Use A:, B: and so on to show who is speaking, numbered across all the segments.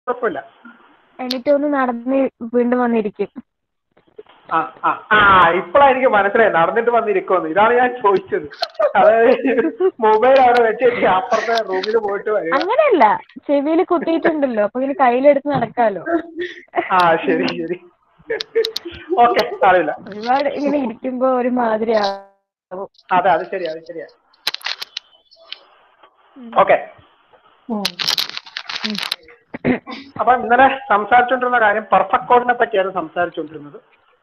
A: കുഴപ്പമില്ല
B: എന്നിട്ട് ഒന്ന് നടന്ന് വീണ്ടും വന്നിരിക്കും
A: ആ ആ ആ ഇപ്പഴാ എനിക്ക് മനസ്സിലായി നടന്നിട്ട് വന്നിരിക്കുമെന്ന് ഇതാണ് ഞാൻ ചോദിച്ചത് അതായത് മൊബൈൽ അവിടെ വെച്ചിട്ട് അപ്പുറത്തെ റൂമിൽ പോയിട്ട് വരിക
B: അങ്ങനെയല്ല ചെവിയിൽ കുത്തിയിട്ടുണ്ടല്ലോ അപ്പൊ ഇങ്ങനെ കയ്യിലെടുത്ത് നടക്കാലോ
A: ആ ശരി ശരി ഓക്കെ അറിയില്ല
B: ഒരുപാട് ഇങ്ങനെ ഇരിക്കുമ്പോ ഒരു മാതിരി ആവും
A: അതെ അത് ശരിയാ അത് ശരിയാ ഓക്കെ അപ്പൊ ഇന്നലെ സംസാരിച്ചുകൊണ്ടിരുന്ന കാര്യം പെർഫെക്റ്റ് കോഡിനെ പറ്റിയാണ് സംസാരിച്ചുകൊണ്ടിരുന്നത്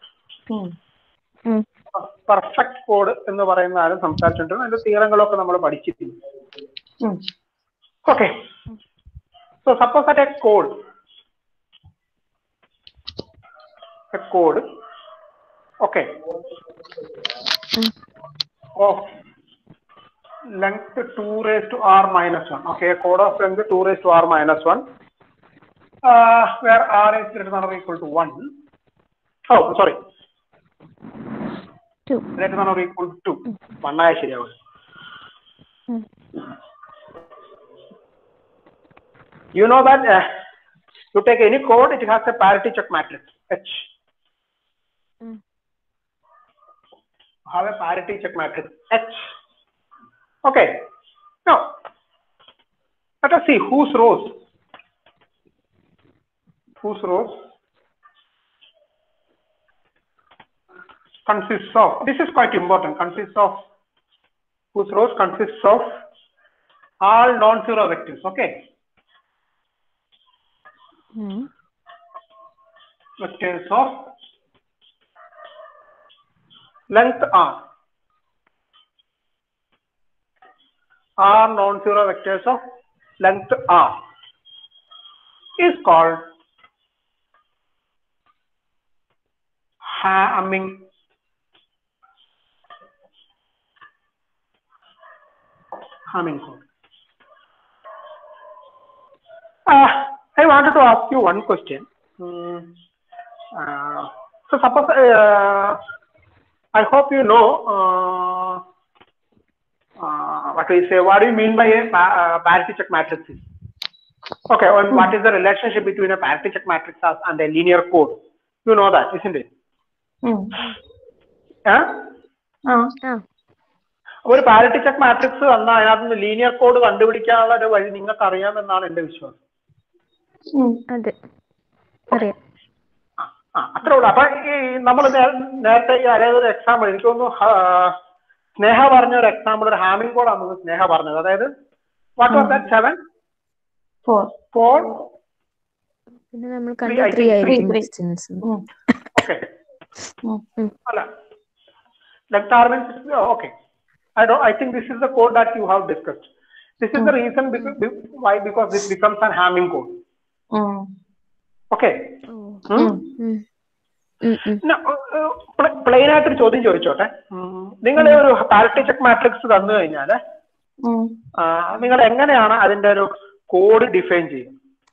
B: ഉം.
A: പെർഫെക്റ്റ് കോഡ് എന്ന് പറയുന്ന ആരും സംസാരിച്ചിട്ടുണ്ട് അതിന്റെ തീരങ്ങളൊക്കെ നമ്മൾ പഠിച്ചിട്ടുണ്ട് okay so suppose that a code a code okay of length 2 raised to r minus 1 okay a code of length 2 raised to r minus 1 uh, where r is greater than or equal to 1 oh sorry
B: Two.
A: greater than or equal to 2 1 ആയ ശരിയാവും
B: ഉം.
A: you know that uh, you take any code it has a parity check matrix h
B: ഉം.
A: have a parity check matrix h okay now let us see whose rows whose rows consists of this is quite important consists of whose rows consists of all non-zero vectors okay
B: ഉം.
A: vectors of length r r non-zero vectors of length r is called Hamming Hamming code. Uh, I wanted to ask you one question. Hmm. Uh, so suppose uh, I hope you know uh, uh, what we say. What do you mean by a pa- uh, parity check matrix? Okay, and what is the relationship between a parity check matrix as- and a linear code? You know that, isn't it? Huh?
B: ആ
A: ഒരു parity check matrix തന്നാൽ അതിനകത്ത് നിന്ന് linear code കണ്ടുപിടിക്കാനുള്ള ഒരു വഴി നിങ്ങൾക്ക് അറിയാമെന്നാണ് എന്റെ വിശ്വാസം
B: അതെ അറിയാം
A: ആ അത്രേ ഉള്ളൂ അപ്പൊ ഈ നമ്മൾ നേരത്തെ ഈ അതായത് ഒരു എക്സാമ്പിൾ എനിക്ക് തോന്നുന്നു ഹാ, സ്നേഹ പറഞ്ഞ ഒരു എക്സാമ്പിൾ ഒരു ഹാമിംഗ് കോഡാണ് സ്നേഹ പറഞ്ഞത് അതായത് what was that seven
C: four
A: four
B: പിന്നെ നമ്മൾ
A: Three,
B: കണ്ട
A: I
B: ത്രീ
A: think
B: ആയിരിക്കും
C: three.
B: ഡിസ്റ്റൻസ്
A: ഓക്കെ
B: ഉം.
A: അല്ല left R means okay I don't. I think this is the code that you have discussed. This is the reason because, why because this becomes an Hamming code. Okay. Hmm? Plain ആയിട്ടൊരു ചോദ്യം ചോദിച്ചോട്ടെ നിങ്ങൾ ഒരു parity check matrix തന്നു കഴിഞ്ഞാൽ നിങ്ങൾ എങ്ങനെയാണ് അതിന്റെ ഒരു കോഡ് ഡിഫൈൻ ചെയ്യുന്നത്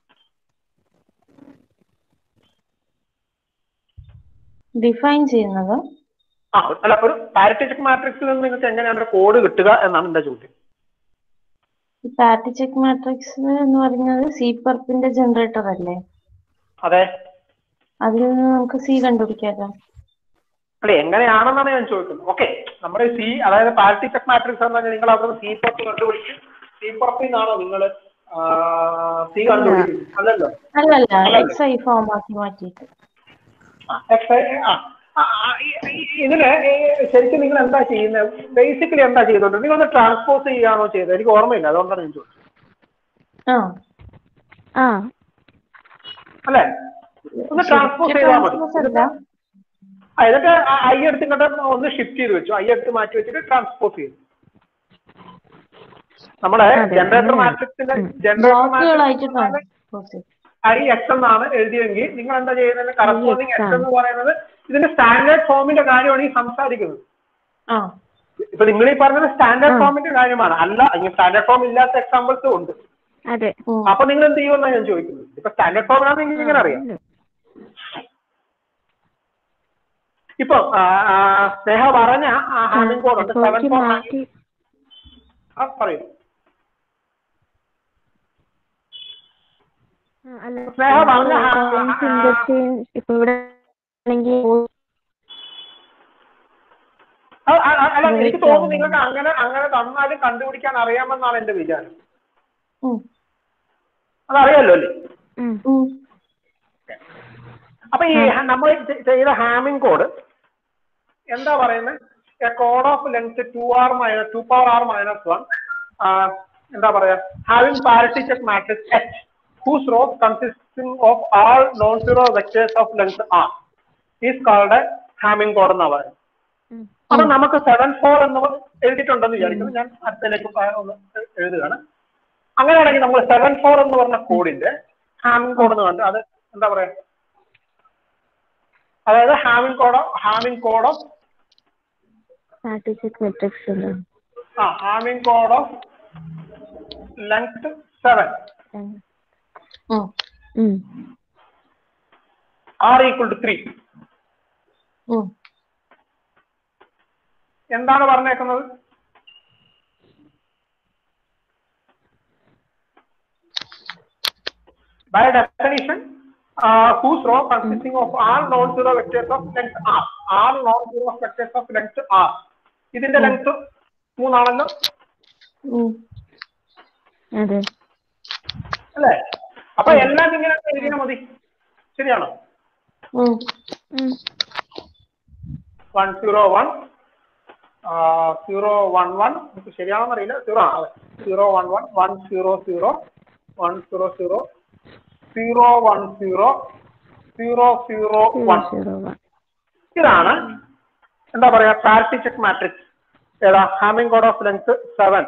C: ഡിഫൈൻ ചെയ്യുന്നത്
A: ആ അല്ല ഒരു പാരിറ്റി ചെക്ക് മാട്രിക്സിൽ നിന്ന് നിങ്ങൾക്ക് എങ്ങനെയാണ് ഒരു കോഡ് കിട്ടുക എന്നാണ് എന്റെ ചോദ്യം
C: ഈ പാറ്റി ചെക്ക് മാട്രിക്സ് എന്ന് പറയുന്നത് സി പർപ്പിന്റെ ജനറേറ്റർ അല്ലേ
A: അതെ
C: അതിൽ നിന്ന് നമുക്ക് സി കണ്ടുപിടിക്കാമല്ലോ
A: അല്ല എങ്ങനെയാണെന്നാണ് ഞാൻ ചോദിക്കുന്നത് ഓക്കെ നമ്മുടെ സി അതായത് പാരിറ്റി ചെക്ക് മാട്രിക്സ് എന്ന് പറഞ്ഞാൽ നിങ്ങൾ അവിടെ സി പുറത്ത് കണ്ടുപിടിച്ച് സി പുറത്തിൽ നിന്നാണോ നിങ്ങൾ സി കണ്ടുപിടിക്കുന്നത് അല്ലല്ലോ
C: അല്ലല്ല എക്സ് ഐ ഫോം ആക്കി മാറ്റിയിട്ട്
A: ആ, X- ആ, ആ, ആ, ഈ- ഈ- ഇതിന് ഈ ശരിക്കും നിങ്ങൾ എന്താ ചെയ്യുന്നത് ബേസിക്കലി എന്താ ചെയ്തോണ്ട് നിങ്ങൾ ഒന്ന് ട്രാൻസ്പോസ് ചെയ്യാണോ ചെയ്തത് എനിക്ക് ഓർമ്മയില്ല അതുകൊണ്ടാണ് ഞാൻ ചോദിച്ചത്
C: ആ
B: ആ
A: അല്ലേ ഒന്ന് ട്രാൻസ്പോസ് ചെയ്താൽ മതി
C: Transpose അല്ല
A: ആ, എന്നിട്ട് ഐ എടുത്ത് ഇങ്ങോട്ട് ഒന്ന് ഷിഫ്റ്റ് ചെയ്ത് വെച്ചു ഐ എടുത്ത് മാറ്റി വെച്ചിട്ട് ട്രാൻസ്പോസ് ചെയ്തു നമ്മുടെ
B: അതെ,
A: ജനറേറ്റർ
B: അങ്ങനെ.
A: മാട്രിക്സിന്റെ
B: ഉം.
C: ബ്ലോക്കുകളായിട്ട്
A: ജനറേറ്റർ
C: ട്രാൻസ്പോസ് ചെയ്യും
A: ഐ എക്സ് എന്നാണ് എഴുതിയെങ്കിൽ നിങ്ങൾ എന്താ ചെയ്യുന്നത് കറസ്പോണ്ടിങ്
B: X
A: എക്സ്
B: ആണ്.
A: എന്ന് പറയുന്നത് ഇതിന്റെ സ്റ്റാൻഡേർഡ് ഫോമിന്റെ കാര്യമാണ് ഈ സംസാരിക്കുന്നത്
C: ആ
A: ഇപ്പൊ നിങ്ങൾ ഈ പറഞ്ഞത് സ്റ്റാൻഡേർഡ്
B: ആ.
A: ഫോമിന്റെ കാര്യമാണ് അല്ല ഇങ്ങനെ സ്റ്റാൻഡേർഡ് ഫോം ഇല്ലാത്ത എക്സാമ്പിൾസും ഉണ്ട്
B: അതെ
C: ഉം.
A: അപ്പൊ നിങ്ങൾ എന്ത് ചെയ്യുമെന്നാണ് ഞാൻ ചോദിക്കുന്നത് ഇപ്പൊ സ്റ്റാൻഡേർഡ് ഫോമിനാണ് നിങ്ങൾക്ക് ഇങ്ങനെ അറിയാം ഇപ്പൊ ആ, ആ, സ്നേഹ പറഞ്ഞ ഹാമിംഗ് കോഡ് ഉണ്ട് സെവൻ
B: കുറച്ച്
A: ഫോർ
B: മാറ്റി
A: പറയൂ
B: ആ, അല്ല
A: സ്നേഹ പറഞ്ഞ ആ,
B: കോയിൻസ്
A: ആ,
B: ഇന്റർചേഞ്ച് ഇപ്പൊ ഇവിടെ ആണെങ്കിൽ
A: അത് അ- അ- അല്ല എനിക്ക് തോന്നുന്നു നിങ്ങൾക്ക് അങ്ങനെ അങ്ങനെ തന്നാലും കണ്ടുപിടിക്കാൻ അറിയാമെന്നാണ് എന്റെ വിചാരം
C: ഉം.
A: അതറിയാലോ അല്ലേ
B: ഉം.
C: ഉം.
A: അപ്പൊ ഈ നമ്മൾ ചെയ്ത ഹാമിംഗ് കോഡ് എന്താ പറയുന്നത് a code of length two R minus two power R minus one എന്താ പറയാ having parity check matrix H whose row consisting of all non zero vectors of length R is called Hamming code എന്നാ പറയുന്നത്
B: ഉം.
A: അപ്പൊ നമുക്ക് seven four എന്ന് എഴുതിയിട്ടുണ്ടെന്ന് വിചാരിക്കുന്നു ഞാൻ അടുത്തതിലേക്ക് പ- ഒന്ന് എഴുതുകയാണ് അങ്ങനെയാണെങ്കിൽ നമ്മൾ സെവൻ ഫോർ എന്ന് പറഞ്ഞ കോഡിന്റെ ഹാമിംഗ് കോഡ് എന്ന് പറഞ്ഞാൽ അത് എന്താ പറയാ അതായത് Hamming code Hamming code of
B: statistic matrix ഉണ്ട്
A: ആ Hamming code of length seven
B: ഉം.
C: ഉം.
B: ഉം.
A: ആർ ഈക്വൽ ടു ത്രീ
C: ഉം.
A: എന്താണ് പറഞ്ഞേക്കുന്നത് by definition uh, whose row consisting of all non-zero vectors of length r all non-zero vectors of length r ഇതിന്റെ length മൂന്നാണല്ലോ
C: ഉം.
B: അതെ
A: അല്ലേ അപ്പൊ എല്ലാം ഇങ്ങനെ എഴുതിയാൽ മതി ശരിയാണോ
C: ഉം.
B: ഉം.
A: One zero one zero one one നമുക്ക് ശരിയാണെന്ന് അറിയില്ല സീറോ അതെ zero one one one zero zero one zero zero zero one zero zero zero one
B: zero one
A: ഇതാണ് എന്താ പറയാ പാരിറ്റി ചെക്ക് മാട്രിക്സ് ഏതാ Hamming code of length seven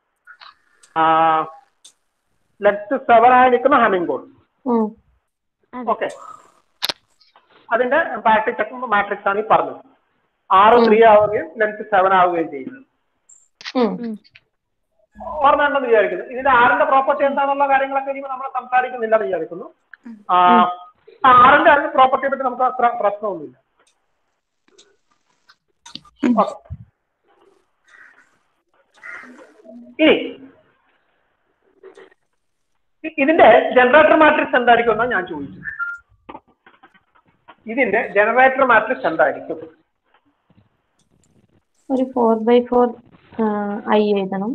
A: length seven ആയി നിൽക്കുന്ന ഹാമിംഗ് കോഡ്
C: ഉം.
A: ഓക്കെ അതിന്റെ parity check matrix ആണ് ഈ പറഞ്ഞത് ആറ് ത്രീ ആവുകയും ലെങ്ത് സെവൻ ആവുകയും ചെയ്യുന്നത്
C: ഉം.
B: ഉം.
A: ഓർമ്മയുണ്ടെന്ന് വിചാരിക്കുന്നു ഇതിന്റെ ആറിന്റെ പ്രോപ്പർട്ടി എന്താണെന്നുള്ള കാര്യങ്ങളൊക്കെ ഇനി നമ്മൾ സംസാരിക്കുന്നില്ല എന്ന് വിചാരിക്കുന്നു ആ, ആ ആറിന്റെ അതിന്റെ പ്രോപ്പർട്ടിയെ പറ്റി നമുക്ക് അത്ര പ്രശ്നമൊന്നുമില്ല ഓക്കെ ഇനി ഇ- ഇതിന്റെ ജനറേറ്റർ മാട്രിക്സ് എന്തായിരിക്കും എന്നാ ഞാൻ ചോദിച്ചു ഇതിന്റെ ജനറേറ്റർ മാട്രിക്സ് എന്തായിരിക്കും
C: ഒരു ഫോർ ബൈ ഫോർ ഐ എഴുതണം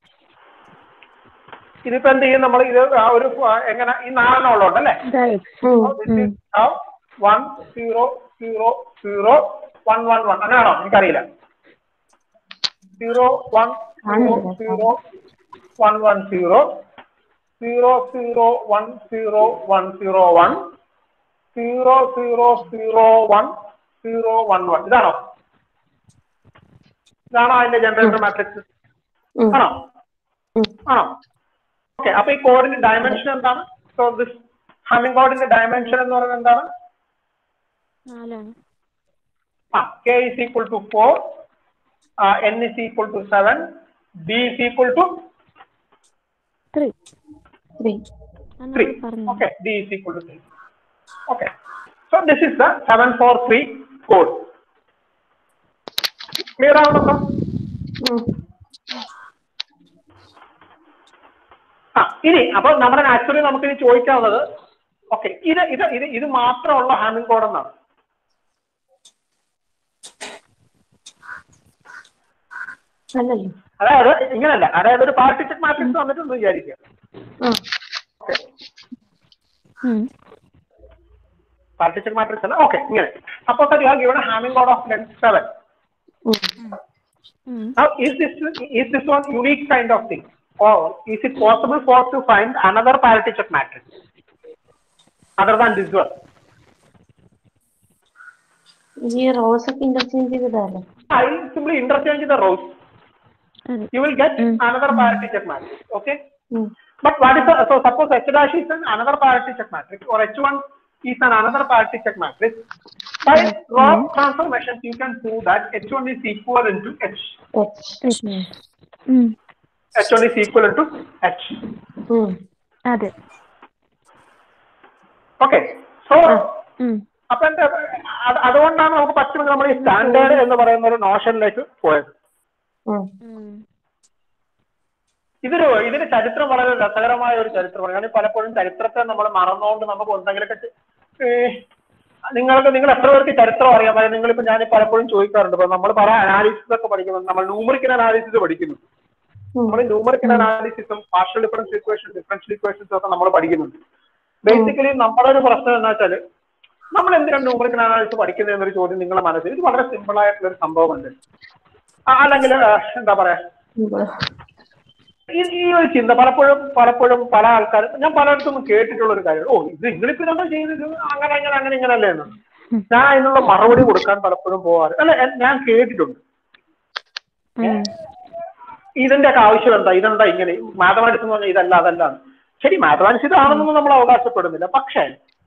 A: ഇതിപ്പോ എന്ത് ചെയ്യും നമ്മൾ ഇത് ആ ഒരു ആ, എങ്ങനെ ഈ നാലെണ്ണം ഉള്ളതുണ്ട് അല്ലേ
B: ഇതാ എക്സ്
C: ഉം.
A: One zero zero zero one one one അങ്ങനെയാണോ എനിക്കറിയില്ല zero one zero zero one one zero zero zero one zero one zero one zero zero zero one zero one one ഇതാണോ ഇതാണോ അതിന്റെ ജനറേറ്റർ മാട്രിക്സ്
C: ഉം.
A: ആണോ
C: ഉം.
A: ആണോ ഓക്കെ അപ്പൊ ഈ കോഡിന്റെ ഡയമെൻഷൻ എന്താണ് സോ ദിസ് ഹമ്മിംഗ് കോഡിന്റെ ഡയമെൻഷൻ എന്ന് പറയുന്നത് എന്താണ്
B: നാലാണ്
A: ആ K is equal to four N is equal to seven D is equal to
B: three
C: three
A: three
B: പറഞ്ഞു
A: okay D is equal to three okay so this is the seven four three code clear ആവുന്നുണ്ടോ
C: ഉം.
A: ആ ഇനി അപ്പൊ നമ്മുടെ actually നമുക്ക് ഇനി ചോദിക്കാവുന്നത് okay ഇത് ഇത് ഇത് ഇത് മാത്രമുള്ള ഹാമിംഗ് കോഡ് എന്നാണ്
C: അല്ലല്ലോ
A: അതായത് ഇങ്ങനല്ല അതായത് ഒരു പാർട്ടിക്കറ്റ് മാട്രിക്സ് വന്നിട്ടെന്ന് വിചാരിക്കുക
C: ആ
A: ഓക്കെ
B: ഉം.
A: പാർട്ടിക്കറ്റ് മാട്രിക്സ് അല്ല ഓക്കെ ഇങ്ങനെ അപ്പൊ you have given Hamming code of length seven
C: ഉം.
B: ഉം.
A: Now, is this is this one unique kind of thing, or is it possible for us to find another parity check matrix other than this one?
C: ഈ rows ഒക്കെ interchange ചെയ്തതല്ലേ
A: I will simply interchange the rows.
B: അതെ
A: You will get
B: Mm.
A: another parity check matrix. Okay.
C: ഉം.
A: But what is the so suppose H dash is an another parity check matrix or H1 is an another parity check matrix. By row transformations, you can prove that H1 is equal to H.
C: H
B: ഉം.
A: H1 is equal to H.
C: ഉം.
B: അതെ
A: Okay. So
B: ഉം.
A: അപ്പൊ എന്താ അത് അതുകൊണ്ടാണ് നമുക്ക് പറ്റുമെങ്കിൽ നമ്മൾ ഈ സ്റ്റാൻഡേർഡ് എന്ന് പറയുന്ന ഒരു നോഷനിലേക്ക് പോയത്
C: ഉം.
B: ഉം.
A: ഇതൊരു ഇതിന്റെ ചരിത്രം വളരെ രസകരമായ ഒരു ചരിത്രമാണ് കാരണം പലപ്പോഴും ചരിത്രത്തെ നമ്മൾ മറന്നുകൊണ്ട് നമുക്ക് എന്തെങ്കിലുമൊക്കെ ചെ- ഏ, നിങ്ങൾക്ക് നിങ്ങൾ എത്ര പേർക്ക് ചരിത്രം അറിയാം അതായത് നിങ്ങളിപ്പോ ഞാൻ പലപ്പോഴും ചോദിക്കാറുണ്ട് ഇപ്പൊ നമ്മൾ പല അനാലിസിസ് ഒക്കെ പഠിക്കുന്നു നമ്മൾ ന്യൂമറിക്കൽ അനാലിസിസ് പഠിക്കുന്നു നമ്മൾ ന്യൂമറിക്കൽ അനാലിസിസും partial difference equation differential equations ഒക്കെ നമ്മൾ പഠിക്കുന്നുണ്ട് ബേസിക്കലി നമ്മുടെ ഒരു പ്രശ്നം എന്താ വെച്ചാല് നമ്മൾ എന്തിനാണ് ന്യൂമറിക്കൽ അനാലിസിസ് പഠിക്കുന്നത് എന്നൊരു ചോദ്യം നിങ്ങളുടെ മനസ്സിൽ ഇത് വളരെ സിമ്പിൾ ആയിട്ടുള്ള ഒരു സംഭവമുണ്ട് അല്ലെങ്കിൽ എന്താ പറയാ ഈ ഈ ഒരു ചിന്ത പലപ്പോഴും പലപ്പോഴും പല ആൾക്കാരും ഞാൻ പലയിടത്തും കേട്ടിട്ടുള്ള ഒരു കാര്യം ഓ ഇത് നിങ്ങളിപ്പോ എന്താ ചെയ്യുന്നത് അങ്ങനെ അങ്ങനെ അങ്ങനെ ഇങ്ങനല്ലേ എന്ന് ഞാൻ അതിനുള്ള മറുപടി കൊടുക്കാൻ പലപ്പോഴും പോവാറ് അല്ല എ- ഞാൻ കേട്ടിട്ടുണ്ട്
B: ഉം.
A: ഇതിന്റെ ഒക്കെ ആവശ്യം എന്താ ഇതെന്താ ഇങ്ങനെ മാത്തമാറ്റിക്സ് എന്ന് പറഞ്ഞാൽ ഇതല്ല അതല്ല എന്ന്. ശരി മാത്തമാറ്റിക്സ് ഇതാണെന്നൊന്നും നമ്മൾ അവകാശപ്പെടുന്നില്ല പക്ഷേ